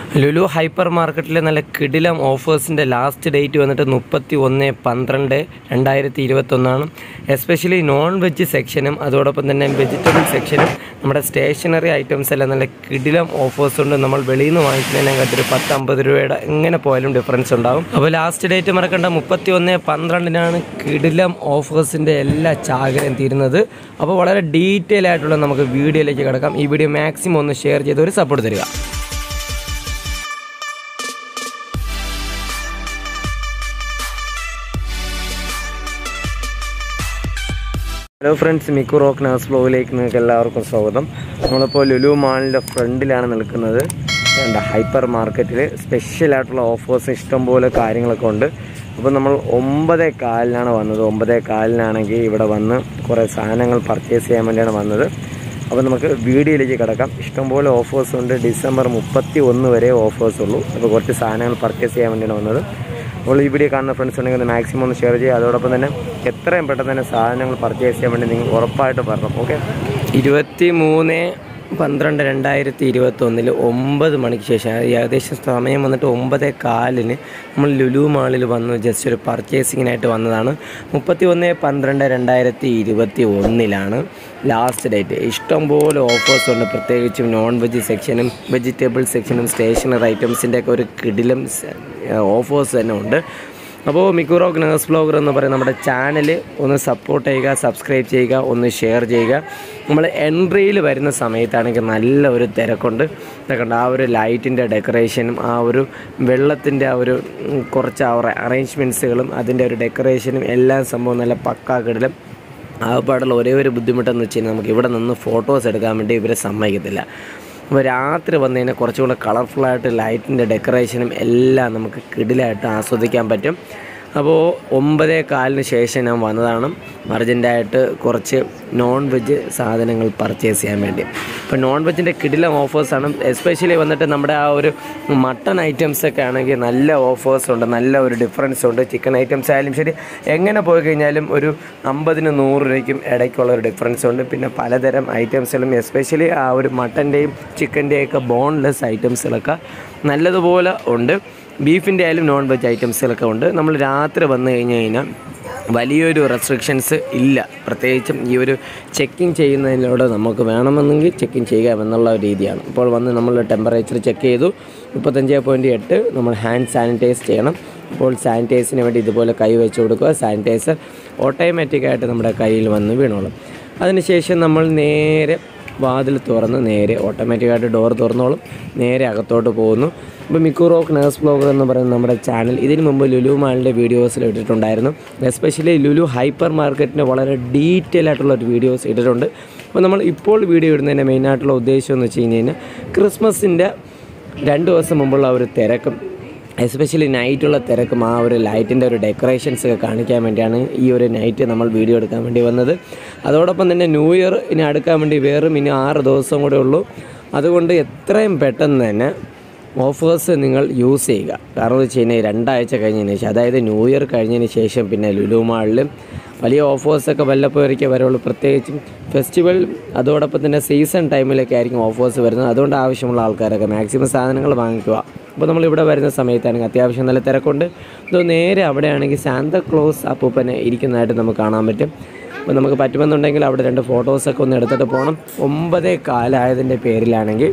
Lulu hyper മാർക്കറ്റിൽ നല്ല കിടിലം ഓഫേഴ്സിൻ്റെ ലാസ്റ്റ് ഡേറ്റ് വന്നിട്ട് മുപ്പത്തി ഒന്ന് പന്ത്രണ്ട് രണ്ടായിരത്തി ഇരുപത്തൊന്നാണ് എസ്പെഷ്യലി നോൺ വെജ് സെക്ഷനും അതോടൊപ്പം തന്നെ വെജിറ്റബിൾ സെക്ഷനും നമ്മുടെ സ്റ്റേഷനറി ഐറ്റംസ് എല്ലാം നല്ല കിടിലം ഓഫേഴ്സ് ഉണ്ട് നമ്മൾ വെളിയിൽ നിന്ന് വാങ്ങിക്കുന്നതിനെക്കാട്ടി ഒരു പത്ത് അമ്പത് രൂപയുടെ എങ്ങനെ പോയാലും ഡിഫറൻസ് ഉണ്ടാവും അപ്പോൾ ലാസ്റ്റ് ഡേറ്റ് മറക്കണ്ട മുപ്പത്തി ഒന്ന് പന്ത്രണ്ടിനാണ് കിടിലം ഓഫേഴ്സിൻ്റെ എല്ലാ ചാകരം തീരുന്നത് അപ്പോൾ വളരെ ഡീറ്റെയിൽ ആയിട്ടുള്ള നമുക്ക് വീഡിയോയിലേക്ക് കിടക്കാം ഈ വീഡിയോ മാക്സിമം ഒന്ന് ഷെയർ ചെയ്ത് ഒരു സപ്പോർട്ട് തരിക ഹലോ ഫ്രണ്ട്സ് മിക്കു റോക്ക് നാസ് ബ്ലോഗിലേക്ക് നിങ്ങൾക്ക് എല്ലാവർക്കും സ്വാഗതം നമ്മളിപ്പോൾ ലുലു മാളിൻ്റെ ഫ്രണ്ടിലാണ് നിൽക്കുന്നത് എന്താ ഹൈപ്പർ മാർക്കറ്റിൽ സ്പെഷ്യലായിട്ടുള്ള ഓഫേഴ്സ് ഇഷ്ടംപോലെ കാര്യങ്ങളൊക്കെ ഉണ്ട് അപ്പോൾ നമ്മൾ ഒമ്പതേ കാലിനാണ് വന്നത് ഒമ്പതേ കാലിനാണെങ്കിൽ ഇവിടെ വന്ന് കുറേ സാധനങ്ങൾ പർച്ചേസ് ചെയ്യാൻ വേണ്ടിയാണ് വന്നത് അപ്പോൾ നമുക്ക് വീഡിയോയിലേക്ക് കിടക്കാം ഇഷ്ടംപോലെ ഓഫേഴ്സ് ഉണ്ട് ഡിസംബർ മുപ്പത്തി ഒന്ന് വരെ ഓഫേഴ്സ് ഉള്ളൂ അപ്പോൾ കുറച്ച് സാധനങ്ങൾ പർച്ചേസ് ചെയ്യാൻ വേണ്ടിയാണ് വന്നത് അപ്പോൾ ഈ വീഡിയോ കാണുന്ന ഫ്രണ്ട്സ് ഉണ്ടെങ്കിൽ ഒന്ന് മാക്സിമം ഒന്ന് ഷെയർ ചെയ്യുക അതോടൊപ്പം തന്നെ എത്രയും പെട്ടെന്ന് തന്നെ സാധനങ്ങൾ പർച്ചേസ് ചെയ്യാൻ വേണ്ടി നിങ്ങൾ ഉറപ്പായിട്ട് പറഞ്ഞു ഓക്കെ ഇരുപത്തി മൂന്ന് പന്ത്രണ്ട് രണ്ടായിരത്തി ഇരുപത്തൊന്നിൽ ഒമ്പത് മണിക്ക് ശേഷം അതായത് ഏകദേശം സമയം വന്നിട്ട് ഒമ്പതേ കാലിന് നമ്മൾ ലുലു മാളിൽ വന്ന് ജസ്റ്റ് ഒരു പർച്ചേസിങ്ങിനായിട്ട് വന്നതാണ് മുപ്പത്തി ഒന്ന് പന്ത്രണ്ട് രണ്ടായിരത്തി ഇരുപത്തി ഒന്നിലാണ് ലാസ്റ്റ് ഡേറ്റ് ഇഷ്ടംപോലെ ഓഫേഴ്സ് ഉണ്ട് പ്രത്യേകിച്ചും നോൺ വെജ് സെക്ഷനും വെജിറ്റബിൾ സെക്ഷനും സ്റ്റേഷനറി ഐറ്റംസിൻ്റെ ഒക്കെ ഒരു കിടിലം ഓഫേഴ്സ് തന്നെ ഉണ്ട് അപ്പോൾ മിക്കുറോക്ക് നേഴ്സ് ബ്ലോഗർ എന്ന് പറയുന്ന നമ്മുടെ ചാനൽ ഒന്ന് സപ്പോർട്ട് ചെയ്യുക സബ്സ്ക്രൈബ് ചെയ്യുക ഒന്ന് ഷെയർ ചെയ്യുക നമ്മൾ എൻട്രിയിൽ വരുന്ന സമയത്താണെങ്കിൽ നല്ല ഒരു തിരക്കുണ്ട് ഇതൊക്കെ ആ ഒരു ലൈറ്റിൻ്റെ ഡെക്കറേഷനും ആ ഒരു വെള്ളത്തിൻ്റെ ആ ഒരു ഉം, കുറച്ച് ആ ഒരു അറേഞ്ച്മെൻറ്റ്സുകളും അതിൻ്റെ ഒരു ഡെക്കറേഷനും എല്ലാം സംഭവം നല്ല പക്കാ കിടലും ആകപ്പാടുള്ള ഒരേ ഒരു ബുദ്ധിമുട്ടെന്ന് വെച്ച് കഴിഞ്ഞാൽ നമുക്ക് ഇവിടെ നിന്ന് ഫോട്ടോസ് എടുക്കാൻ വേണ്ടി ഇവരെ സമ്മതിക്കത്തില്ല അപ്പോൾ രാത്രി വന്നു കഴിഞ്ഞാൽ കുറച്ചുകൂടെ കളർഫുള്ളായിട്ട് ലൈറ്റിൻ്റെ ഡെക്കറേഷനും എല്ലാം നമുക്ക് കിടിലായിട്ട് ആസ്വദിക്കാൻ പറ്റും അപ്പോൾ ഒമ്പതേ കാലിന് ശേഷം ഞാൻ വന്നതാണ് അർജൻറ്റായിട്ട് കുറച്ച് നോൺ വെജ് സാധനങ്ങൾ പർച്ചേസ് ചെയ്യാൻ വേണ്ടി അപ്പോൾ നോൺ വെജിൻ്റെ കിടിലം ഓഫേഴ്സാണ് എസ്പെഷ്യലി വന്നിട്ട് നമ്മുടെ ആ ഒരു മട്ടൺ ഐറ്റംസ് ഒക്കെ ആണെങ്കിൽ നല്ല ഓഫേഴ്സ് ഉണ്ട് നല്ല ഒരു ഡിഫറൻസ് ഉണ്ട് ചിക്കൻ ഐറ്റംസ് ആയാലും ശരി എങ്ങനെ പോയി കഴിഞ്ഞാലും ഒരു അമ്പതിന് നൂറ് രൂപയ്ക്കും ഇടയ്ക്കുള്ള ഒരു ഡിഫറൻസ് ഉണ്ട് പിന്നെ പലതരം ഐറ്റംസുകളും എസ്പെഷ്യലി ആ ഒരു മട്ടൻ്റെയും ചിക്കൻ്റെയും ഒക്കെ ബോൺലെസ് ഐറ്റംസുകളൊക്കെ നല്ലതുപോലെ ഉണ്ട് ബീഫിൻ്റെ ആയാലും നോൺ വെജ് ഐറ്റംസുകളൊക്കെ ഉണ്ട് നമ്മൾ രാത്രി വന്നു കഴിഞ്ഞ് കഴിഞ്ഞാൽ വലിയൊരു റെസ്ട്രിക്ഷൻസ് ഇല്ല പ്രത്യേകിച്ചും ഈ ഒരു ചെക്കിങ് ചെയ്യുന്നതിലൂടെ നമുക്ക് വേണമെന്നെങ്കിൽ ചെക്കിങ് ചെയ്യുക എന്നുള്ള ഒരു രീതിയാണ് ഇപ്പോൾ വന്ന് നമ്മൾ ടെമ്പറേച്ചർ ചെക്ക് ചെയ്തു മുപ്പത്തഞ്ച് പോയിൻറ്റ് എട്ട് നമ്മൾ ഹാൻഡ് സാനിറ്റൈസ് ചെയ്യണം അപ്പോൾ സാനിറ്റൈസിന് വേണ്ടി ഇതുപോലെ കൈ വെച്ച് കൊടുക്കുക സാനിറ്റൈസർ ഓട്ടോമാറ്റിക്കായിട്ട് നമ്മുടെ കയ്യിൽ വന്ന് വീണോളും അതിനുശേഷം നമ്മൾ നേരെ വാതിൽ തുറന്ന് നേരെ ഓട്ടോമാറ്റിക്കായിട്ട് ഡോർ തുറന്നോളും നേരെ അകത്തോട്ട് പോകുന്നു ഇപ്പോൾ മിക്കുറോക്ക് നേഴ്സ് ബ്ലോഗർ എന്ന് പറയുന്ന നമ്മുടെ ചാനൽ ഇതിനു മുമ്പ് ലുലു മാളിൻ്റെ വീഡിയോസിൽ ഇട്ടിട്ടുണ്ടായിരുന്നു എസ്പെഷ്യലി ലുലു ഹൈപ്പർ മാർക്കറ്റിൻ്റെ വളരെ ഡീറ്റെയിൽ ആയിട്ടുള്ള ഒരു വീഡിയോസ് ഇട്ടിട്ടുണ്ട് അപ്പോൾ നമ്മൾ ഇപ്പോൾ വീഡിയോ ഇടുന്നതിൻ്റെ മെയിനായിട്ടുള്ള ഉദ്ദേശം എന്ന് വെച്ച് കഴിഞ്ഞ് കഴിഞ്ഞാൽ ക്രിസ്മസിൻ്റെ രണ്ട് ദിവസം മുമ്പുള്ള ആ ഒരു തിരക്കും എസ്പെഷ്യലി നൈറ്റുള്ള തിരക്കും ആ ഒരു ലൈറ്റിൻ്റെ ഒരു ഡെക്കറേഷൻസ് ഒക്കെ കാണിക്കാൻ വേണ്ടിയാണ് ഈ ഒരു നൈറ്റ് നമ്മൾ വീഡിയോ എടുക്കാൻ വേണ്ടി വന്നത് അതോടൊപ്പം തന്നെ ന്യൂ ഇയർ ഇനി അടുക്കാൻ വേണ്ടി വേറും ഇനി ആറ് ദിവസം കൂടെ ഉള്ളൂ അതുകൊണ്ട് എത്രയും പെട്ടെന്ന് തന്നെ ഓഫേഴ്സ് നിങ്ങൾ യൂസ് ചെയ്യുക കാരണം എന്ന് വെച്ച് കഴിഞ്ഞാൽ രണ്ടാഴ്ച കഴിഞ്ഞതിന് ശേഷം അതായത് ന്യൂ ഇയർ കഴിഞ്ഞതിന് ശേഷം പിന്നെ ലുലു മാളിൽ വലിയ ഓഫേഴ്സൊക്കെ വല്ലപ്പോഴൊക്കെ വരുള്ളൂ പ്രത്യേകിച്ചും ഫെസ്റ്റിവൽ അതോടൊപ്പം തന്നെ സീസൺ ടൈമിലൊക്കെ ആയിരിക്കും ഓഫേഴ്സ് വരുന്നത് അതുകൊണ്ട് ആവശ്യമുള്ള ആൾക്കാരൊക്കെ മാക്സിമം സാധനങ്ങൾ വാങ്ങിക്കുക അപ്പോൾ നമ്മൾ ഇവിടെ വരുന്ന സമയത്താണെങ്കിൽ അത്യാവശ്യം നല്ല തിരക്കുണ്ട് ഇത് നേരെ അവിടെയാണെങ്കിൽ സാന്ത ക്ലോസ് അപ്പൂപ്പനെ ഇരിക്കുന്നതായിട്ട് നമുക്ക് കാണാൻ പറ്റും അപ്പോൾ നമുക്ക് പറ്റുമെന്നുണ്ടെങ്കിൽ അവിടെ രണ്ട് ഫോട്ടോസൊക്കെ ഒന്ന് എടുത്തിട്ട് പോകണം ഒമ്പതേ കാലായതിൻ്റെ പേരിലാണെങ്കിൽ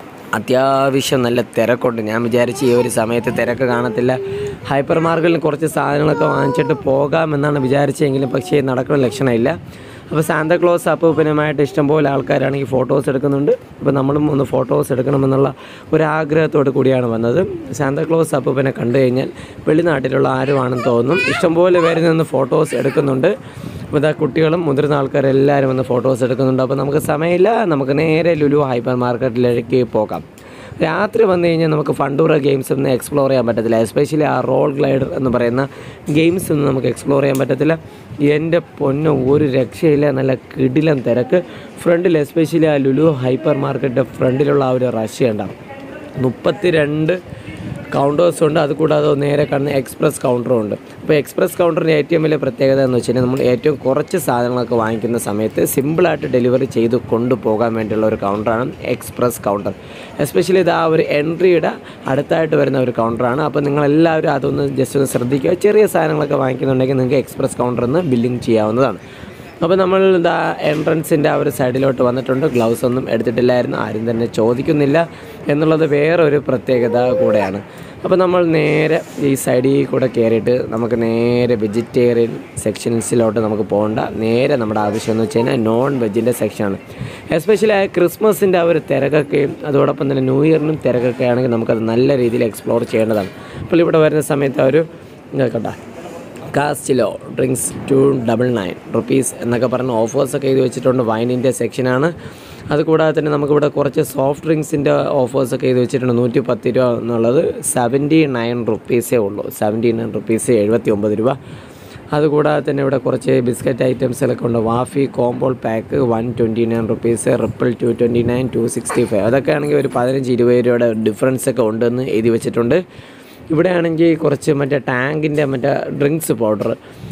അത്യാവശ്യം നല്ല തിരക്കുണ്ട് ഞാൻ വിചാരിച്ച് ഈ ഒരു സമയത്ത് തിരക്ക് കാണത്തില്ല ഹൈപ്പർ മാർക്കറ്റിൽ കുറച്ച് സാധനങ്ങളൊക്കെ വാങ്ങിച്ചിട്ട് പോകാമെന്നാണ് വിചാരിച്ചെങ്കിലും പക്ഷേ നടക്കുന്ന ലക്ഷണമില്ല അപ്പോൾ സാന്താക്ലോസ് അപ്പൂപ്പനുമായിട്ട് ഇഷ്ടംപോലെ ആൾക്കാരാണെങ്കിൽ ഫോട്ടോസ് എടുക്കുന്നുണ്ട് അപ്പോൾ നമ്മളും ഒന്ന് ഫോട്ടോസ് എടുക്കണമെന്നുള്ള ഒരു ആഗ്രഹത്തോട് കൂടിയാണ് വന്നത് സാന്താക്ലോസ് അപ്പൂപ്പനെ കണ്ടു കഴിഞ്ഞാൽ വെളിനാട്ടിലുള്ള ആരുമാണെന്ന് തോന്നും ഇഷ്ടംപോലെ പേര് നിന്ന് ഫോട്ടോസ് എടുക്കുന്നുണ്ട് അപ്പോൾ ഇതാ കുട്ടികളും മുതിർന്ന ആൾക്കാരെല്ലാവരും വന്ന് ഫോട്ടോസ് എടുക്കുന്നുണ്ട് അപ്പോൾ നമുക്ക് സമയമില്ല നമുക്ക് നേരെ ലുലു ഹൈപ്പർ മാർക്കറ്റിലേക്ക് പോകാം രാത്രി വന്നു കഴിഞ്ഞാൽ നമുക്ക് ഫണ്ടൂറ ഗെയിംസ് ഒന്നും എക്സ്പ്ലോർ ചെയ്യാൻ പറ്റത്തില്ല എസ്പെഷ്യലി ആ റോൾ ഗ്ലൈഡർ എന്ന് പറയുന്ന ഗെയിംസ് ഒന്നും നമുക്ക് എക്സ്പ്ലോർ ചെയ്യാൻ പറ്റത്തില്ല എൻ്റെ പൊന്നു ഒരു രക്ഷയില്ല നല്ല കിടിലം തിരക്ക് ഫ്രണ്ടിൽ എസ്പെഷ്യലി ആ ലുലു ഹൈപ്പർ മാർക്കറ്റിൻ്റെ ഫ്രണ്ടിലുള്ള ആ ഒരു റഷ് ഉണ്ടാവും മുപ്പത്തി രണ്ട് കൗണ്ടേഴ്സ് ഉണ്ട് അതുകൂടാതെ നേരെ കാണുന്ന എക്സ്പ്രസ് കൗണ്ടറും ഉണ്ട് അപ്പോൾ എക്സ്പ്രസ് കൗണ്ടറിൻ്റെ ഏറ്റവും വലിയ പ്രത്യേകത എന്ന് വെച്ച് കഴിഞ്ഞാൽ നമ്മൾ ഏറ്റവും കുറച്ച് സാധനങ്ങളൊക്കെ വാങ്ങിക്കുന്ന സമയത്ത് സിമ്പിളായിട്ട് ഡെലിവറി ചെയ്ത് കൊണ്ടുപോകാൻ വേണ്ടിയുള്ള ഒരു കൗണ്ടറാണ് എക്സ്പ്രസ് കൗണ്ടർ എസ്പെഷ്യലി ഇത് ആ ഒരു എൻട്രിയുടെ അടുത്തായിട്ട് വരുന്ന ഒരു കൗണ്ടറാണ് അപ്പോൾ നിങ്ങളെല്ലാവരും അതൊന്ന് ജസ്റ്റ് ഒന്ന് ശ്രദ്ധിക്കുക ചെറിയ സാധനങ്ങളൊക്കെ വാങ്ങിക്കുന്നുണ്ടെങ്കിൽ നിങ്ങൾക്ക് എക്സ്പ്രസ് കൗണ്ടറിൽ നിന്ന് ബില്ലിംഗ് ചെയ്യാവുന്നതാണ് അപ്പോൾ നമ്മൾ ഇതാ എൻട്രൻസിൻ്റെ ആ ഒരു സൈഡിലോട്ട് വന്നിട്ടുണ്ട് ഗ്ലൗസ് ഒന്നും എടുത്തിട്ടില്ലായിരുന്നു ആരും തന്നെ ചോദിക്കുന്നില്ല എന്നുള്ളത് വേറൊരു പ്രത്യേകത കൂടെയാണ് അപ്പോൾ നമ്മൾ നേരെ ഈ സൈഡിൽ കൂടെ കയറിയിട്ട് നമുക്ക് നേരെ വെജിറ്റേറിയൻ സെക്ഷൻസിലോട്ട് നമുക്ക് പോകണ്ട നേരെ നമ്മുടെ ആവശ്യം എന്ന് വെച്ച് കഴിഞ്ഞാൽ നോൺ വെജിൻ്റെ സെക്ഷനാണ് എസ്പെഷ്യലി ആ ക്രിസ്മസിൻ്റെ ആ ഒരു തിരക്കൊക്കെയും അതോടൊപ്പം തന്നെ ന്യൂ ഇയറിനും തിരക്കൊക്കെ ആണെങ്കിൽ നമുക്കത് നല്ല രീതിയിൽ എക്സ്പ്ലോർ ചെയ്യേണ്ടതാണ് അപ്പോൾ ഇവിടെ വരുന്ന സമയത്ത് ആ ഒരു കണ്ട കാസ്റ്റിലോ drinks two double nine rupees എന്നൊക്കെ പറഞ്ഞ ഓഫേഴ്സൊക്കെ എഴുതി വെച്ചിട്ടുണ്ട് വൈനിൻ്റെ സെക്ഷനാണ് അതുകൂടാതെ തന്നെ നമുക്കിവിടെ കുറച്ച് സോഫ്റ്റ് ഡ്രിങ്ക്സിൻ്റെ ഓഫേഴ്സൊക്കെ എഴുതി വെച്ചിട്ടുണ്ട് നൂറ്റി പത്ത് രൂപ എന്നുള്ളത് സെവൻറ്റി നയൻ റുപ്പീസേ ഉള്ളൂ സെവൻറ്റി നയൻ റുപ്പീസ് എഴുപത്തി ഒമ്പത് രൂപ അതുകൂടാതെ തന്നെ ഇവിടെ കുറച്ച് ബിസ്ക്കറ്റ് ഐറ്റംസിലൊക്കെ ഉണ്ട് വാഫി കോംബോൾ pack one twenty nine rupees ripple two twenty nine two sixty five അതൊക്കെ ആണെങ്കിൽ ഒരു പതിനഞ്ച് ഇരുപത് രൂപയുടെ ഡിഫറൻസ് ഒക്കെ ഉണ്ടെന്ന് എഴുതി വെച്ചിട്ടുണ്ട് ഇവിടെ ആണെങ്കിൽ കുറച്ച് മറ്റേ ടാങ്കിൻ്റെ മറ്റേ drinks powder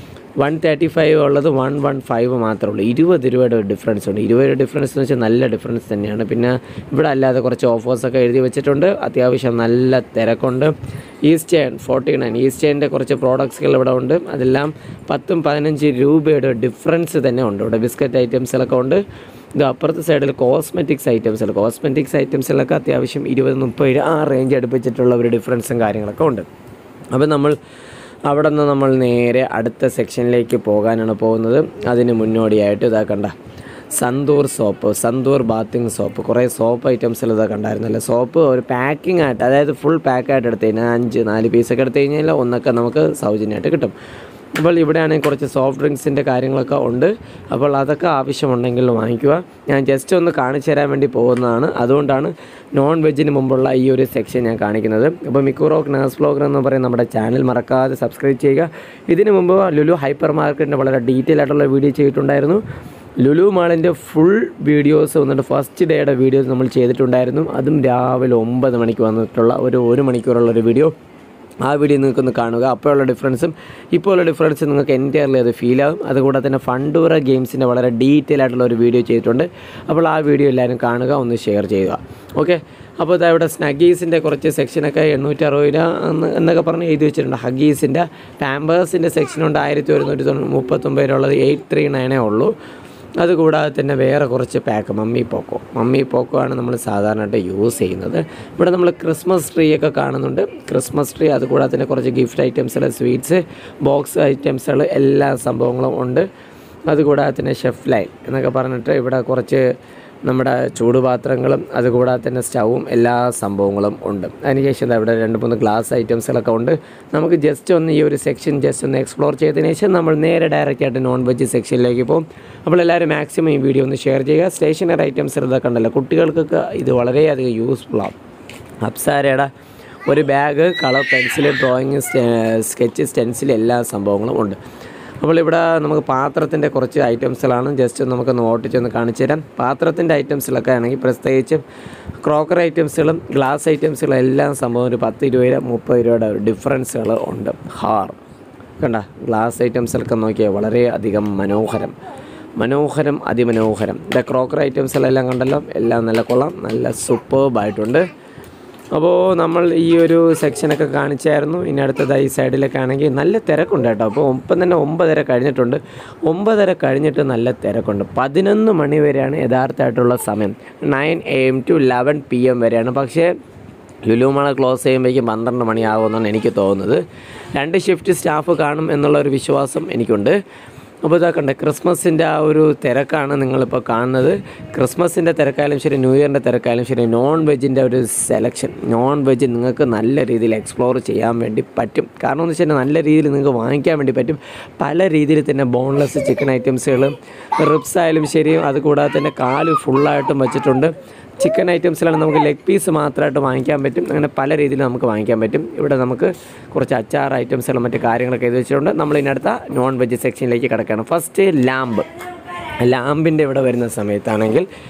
one thirty five ഉള്ളത് വൺ വൺ ഫൈവ് മാത്രമേ ഉള്ളൂ ഇരുപത് രൂപയുടെ ഡിഫറൻസ് ഉണ്ട് ഇരുപത് രൂപ ഡിഫറൻസ് എന്ന് വെച്ചാൽ നല്ല ഡിഫറൻസ് തന്നെയാണ് പിന്നെ ഇവിടെ അല്ലാതെ കുറച്ച് ഓഫേഴ്സൊക്കെ എഴുതി വെച്ചിട്ടുണ്ട് അത്യാവശ്യം നല്ല തിരക്കുണ്ട് ഈസ്റ്റേൺ ഫോർട്ടി നയൻ ഈസ്റ്റേണിൻ്റെ കുറച്ച് പ്രോഡക്ട്സുകൾ ഇവിടെ ഉണ്ട് അതെല്ലാം പത്തും പതിനഞ്ച് രൂപയുടെ ഡിഫറൻസ് തന്നെ ഉണ്ട് ഇവിടെ ബിസ്ക്കറ്റ് ഐറ്റംസിലൊക്കെ ഉണ്ട് ഇത് അപ്പുറത്തെ സൈഡിൽ കോസ്മെറ്റിക്സ് ഐറ്റംസിൽ കോസ്മെറ്റിക്സ് ഐറ്റംസിലൊക്കെ അത്യാവശ്യം ഇരുപത് മുപ്പത് രൂപ ആ റേഞ്ച് അടുപ്പിച്ചിട്ടുള്ള ഒരു ഡിഫറൻസും കാര്യങ്ങളൊക്കെ ഉണ്ട് അപ്പോൾ നമ്മൾ അവിടെ നിന്ന് നമ്മൾ നേരെ അടുത്ത സെക്ഷനിലേക്ക് പോകാനാണ് പോകുന്നത് അതിന് മുന്നോടിയായിട്ട് ഇതാ കണ്ട Santoor soap Santoor bathing soap കുറേ സോപ്പ് ഐറ്റംസിൽ ഇതാ കണ്ടായിരുന്നല്ലോ സോപ്പ് ഒരു പാക്കിംഗ് ആയിട്ട് അതായത് ഫുൾ പാക്കായിട്ട് എടുത്തു കഴിഞ്ഞാൽ അഞ്ച് നാല് പീസൊക്കെ എടുത്തു കഴിഞ്ഞാൽ ഒന്നൊക്കെ നമുക്ക് സൗജന്യമായിട്ട് കിട്ടും അപ്പോൾ ഇവിടെയാണെങ്കിൽ കുറച്ച് സോഫ്റ്റ് ഡ്രിങ്ക്സിൻ്റെ കാര്യങ്ങളൊക്കെ ഉണ്ട് അപ്പോൾ അതൊക്കെ ആവശ്യമുണ്ടെങ്കിൽ വാങ്ങിക്കുക ഞാൻ ജസ്റ്റ് ഒന്ന് കാണിച്ചു തരാൻ വേണ്ടി പോകുന്നതാണ് അതുകൊണ്ടാണ് നോൺ വെജിന് മുമ്പുള്ള ഈ ഒരു സെക്ഷൻ ഞാൻ കാണിക്കുന്നത് അപ്പോൾ മിക്കുറോക്ക് നേഴ്സ് ബ്ലോഗർ എന്ന് പറയുന്ന നമ്മുടെ ചാനൽ മറക്കാതെ സബ്സ്ക്രൈബ് ചെയ്യുക ഇതിന് മുമ്പ് ലുലു ഹൈപ്പർ മാർക്കറ്റിൻ്റെ വളരെ ഡീറ്റെയിൽ ആയിട്ടുള്ള വീഡിയോ ചെയ്തിട്ടുണ്ടായിരുന്നു ലുലു മാളിൻ്റെ ഫുൾ വീഡിയോസ് വന്നിട്ട് ഫസ്റ്റ് ഡേയുടെ വീഡിയോസ് നമ്മൾ ചെയ്തിട്ടുണ്ടായിരുന്നു അതും രാവിലെ ഒമ്പത് മണിക്ക് വന്നിട്ടുള്ള ഒരു ഒരു മണിക്കൂറുള്ള ഒരു വീഡിയോ ആ വീഡിയോ നിങ്ങൾക്കൊന്ന് കാണുക അപ്പോഴുള്ള ഡിഫറൻസും ഇപ്പോൾ ഉള്ള ഡിഫറൻസും നിങ്ങൾക്ക് എൻറ്റയർലി അത് ഫീൽ ആകും അതുകൂടാതെ തന്നെ ഫണ്ടൂറ ഗെയിംസിൻ്റെ വളരെ ഡീറ്റെയിൽ ആയിട്ടുള്ള ഒരു വീഡിയോ ചെയ്തിട്ടുണ്ട് അപ്പോൾ ആ വീഡിയോ എല്ലാവരും കാണുക ഒന്ന് ഷെയർ ചെയ്യുക ഓക്കെ അപ്പോൾ ഇതാ ഇവിടെ സ്നഗീസിൻ്റെ കുറച്ച് സെക്ഷനൊക്കെ എണ്ണൂറ്റി അറുപത് രൂപ എന്ന് എന്നൊക്കെ പറഞ്ഞ് എഴുതി വെച്ചിട്ടുണ്ട് ഹഗീസിൻ്റെ പാമ്പേഴ്സിൻ്റെ സെക്ഷനുണ്ട് ആയിരത്തി ഒരുന്നൂറ്റി തൊണ്ണൂറ്റി മുപ്പത്തൊമ്പത് രൂപ ഉള്ളത് എയ്റ്റ് ത്രീ നയനേ ഉള്ളൂ അതുകൂടാതെ തന്നെ വേറെ കുറച്ച് pack MamyPoko MamyPoko ആണ് നമ്മൾ സാധാരണയായിട്ട് യൂസ് ചെയ്യുന്നത് ഇവിടെ നമ്മൾ ക്രിസ്മസ് ട്രീ ഒക്കെ കാണുന്നുണ്ട് ക്രിസ്മസ് ട്രീ അതുകൂടാതെ തന്നെ കുറച്ച് ഗിഫ്റ്റ് ഐറ്റംസുകൾ സ്വീറ്റ്സ് ബോക്സ് ഐറ്റംസുകൾ എല്ലാ സംഭവങ്ങളും ഉണ്ട് അതുകൂടാതെ തന്നെ ഷെഫ് ലൈൻ എന്നൊക്കെ പറഞ്ഞിട്ട് ഇവിടെ കുറച്ച് നമ്മുടെ ചൂടുപാത്രങ്ങളും അതുകൂടാതെ തന്നെ സ്റ്റൗവും എല്ലാ സംഭവങ്ങളും ഉണ്ട് അതിനുശേഷം ദാ ഇവിടെ രണ്ട് മൂന്ന് ഗ്ലാസ് ഐറ്റംസുകളൊക്കെ ഉണ്ട് നമുക്ക് ജസ്റ്റ് ഒന്ന് ഈ ഒരു സെക്ഷൻ ജസ്റ്റ് ഒന്ന് എക്സ്പ്ലോർ ചെയ്തതിന് ശേഷം നമ്മൾ നേരെ ഡയറക്റ്റ് ആയിട്ട് നോൺ വെജ് സെക്ഷനിലേക്ക് പോകും അപ്പോൾ എല്ലാവരും മാക്സിമം ഈ വീഡിയോ ഒന്ന് ഷെയർ ചെയ്യുക സ്റ്റേഷനറി ഐറ്റംസ് ഇതൊക്കെ ഉണ്ടല്ലോ കുട്ടികൾക്കൊക്കെ ഇത് വളരെയധികം യൂസ്ഫുൾ ആവും അപ്സാരയുടെ ഒരു bag colour pencil drawing sketch stencil എല്ലാ സംഭവങ്ങളും ഉണ്ട് അപ്പോൾ ഇവിടെ നമുക്ക് പാത്രത്തിൻ്റെ കുറച്ച് ഐറ്റംസുകളാണ് ജസ്റ്റ് നമുക്കൊന്ന് ഓട്ടിച്ചൊന്ന് കാണിച്ചു തരാം പാത്രത്തിൻ്റെ ഐറ്റംസിലൊക്കെ ആണെങ്കിൽ പ്രത്യേകിച്ച് ക്രോക്കർ ഐറ്റംസുകളും ഗ്ലാസ് ഐറ്റംസുകളും എല്ലാം സംഭവം ഒരു പത്ത് ഇരുപത് രൂപ മുപ്പത് രൂപയുടെ ഡിഫറൻസുകൾ ഉണ്ട് ഹാർ കണ്ട ഗ്ലാസ് ഐറ്റംസിലൊക്കെ നോക്കിയാൽ വളരെ അധികം മനോഹരം മനോഹരം അതിമനോഹരം ഇത് ക്രോക്കർ ഐറ്റംസിലെല്ലാം കണ്ടല്ലോ എല്ലാം നല്ല കൊള്ളാം നല്ല സൂപ്പർബായിട്ടുണ്ട് അപ്പോൾ നമ്മൾ ഈ ഒരു സെക്ഷനൊക്കെ കാണിച്ചായിരുന്നു ഇനി അടുത്തതായി ഈ സൈഡിലൊക്കെ ആണെങ്കിൽ നല്ല തിരക്കുണ്ട് കേട്ടോ അപ്പോൾ ഒപ്പം തന്നെ ഒമ്പതര കഴിഞ്ഞിട്ടുണ്ട് ഒമ്പതര കഴിഞ്ഞിട്ട് നല്ല തിരക്കുണ്ട് പതിനൊന്ന് മണി വരെയാണ് യഥാർത്ഥമായിട്ടുള്ള സമയം nine A M to eleven P M വരെയാണ് പക്ഷേ ലുലുമാള ക്ലോസ് ചെയ്യുമ്പോഴേക്കും പന്ത്രണ്ട് മണിയാകുമെന്നാണ് എനിക്ക് തോന്നുന്നത് രണ്ട് ഷിഫ്റ്റ് സ്റ്റാഫ് കാണും എന്നുള്ള ഒരു വിശ്വാസം എനിക്കുണ്ട് അപ്പോൾ ഇതാ കണ്ടേ ക്രിസ്മസിൻ്റെ ആ ഒരു തിരക്കാണ് നിങ്ങളിപ്പോൾ കാണുന്നത് ക്രിസ്മസിൻ്റെ തിരക്കായാലും ശരി ന്യൂ ഇയറിൻ്റെ തിരക്കായാലും ശരി നോൺ വെജിൻ്റെ ഒരു സെലക്ഷൻ നോൺ വെജ് നിങ്ങൾക്ക് നല്ല രീതിയിൽ എക്സ്പ്ലോർ ചെയ്യാൻ വേണ്ടി പറ്റും കാരണം എന്ന് വെച്ചാൽ നല്ല രീതിയിൽ നിങ്ങൾക്ക് വാങ്ങിക്കാൻ വേണ്ടി പറ്റും പല രീതിയിൽ തന്നെ ബോൺലെസ് ചിക്കൻ ഐറ്റംസുകൾ റിബ്സ് ആയാലും ശരി അതുകൂടാതെ തന്നെ കാല് ഫുള്ളായിട്ടും വെച്ചിട്ടുണ്ട് ചിക്കൻ ഐറ്റംസിലാണ് നമുക്ക് ലെഗ് പീസ് മാത്രമായിട്ട് വാങ്ങിക്കാൻ പറ്റും അങ്ങനെ പല രീതിയിൽ നമുക്ക് വാങ്ങിക്കാൻ പറ്റും ഇവിടെ നമുക്ക് കുറച്ച് അച്ചാർ ഐറ്റംസുകളും മറ്റു കാര്യങ്ങളൊക്കെ എഴുതി വെച്ചിട്ടുണ്ട് നമ്മൾ ഇതിനടുത്ത നോൺ വെജ് സെക്ഷനിലേക്ക് കിടക്കുകയാണ് ഫസ്റ്റ് ലാമ്പ് ലാമ്പിൻ്റെ ഇവിടെ വരുന്ന സമയത്താണെങ്കിൽ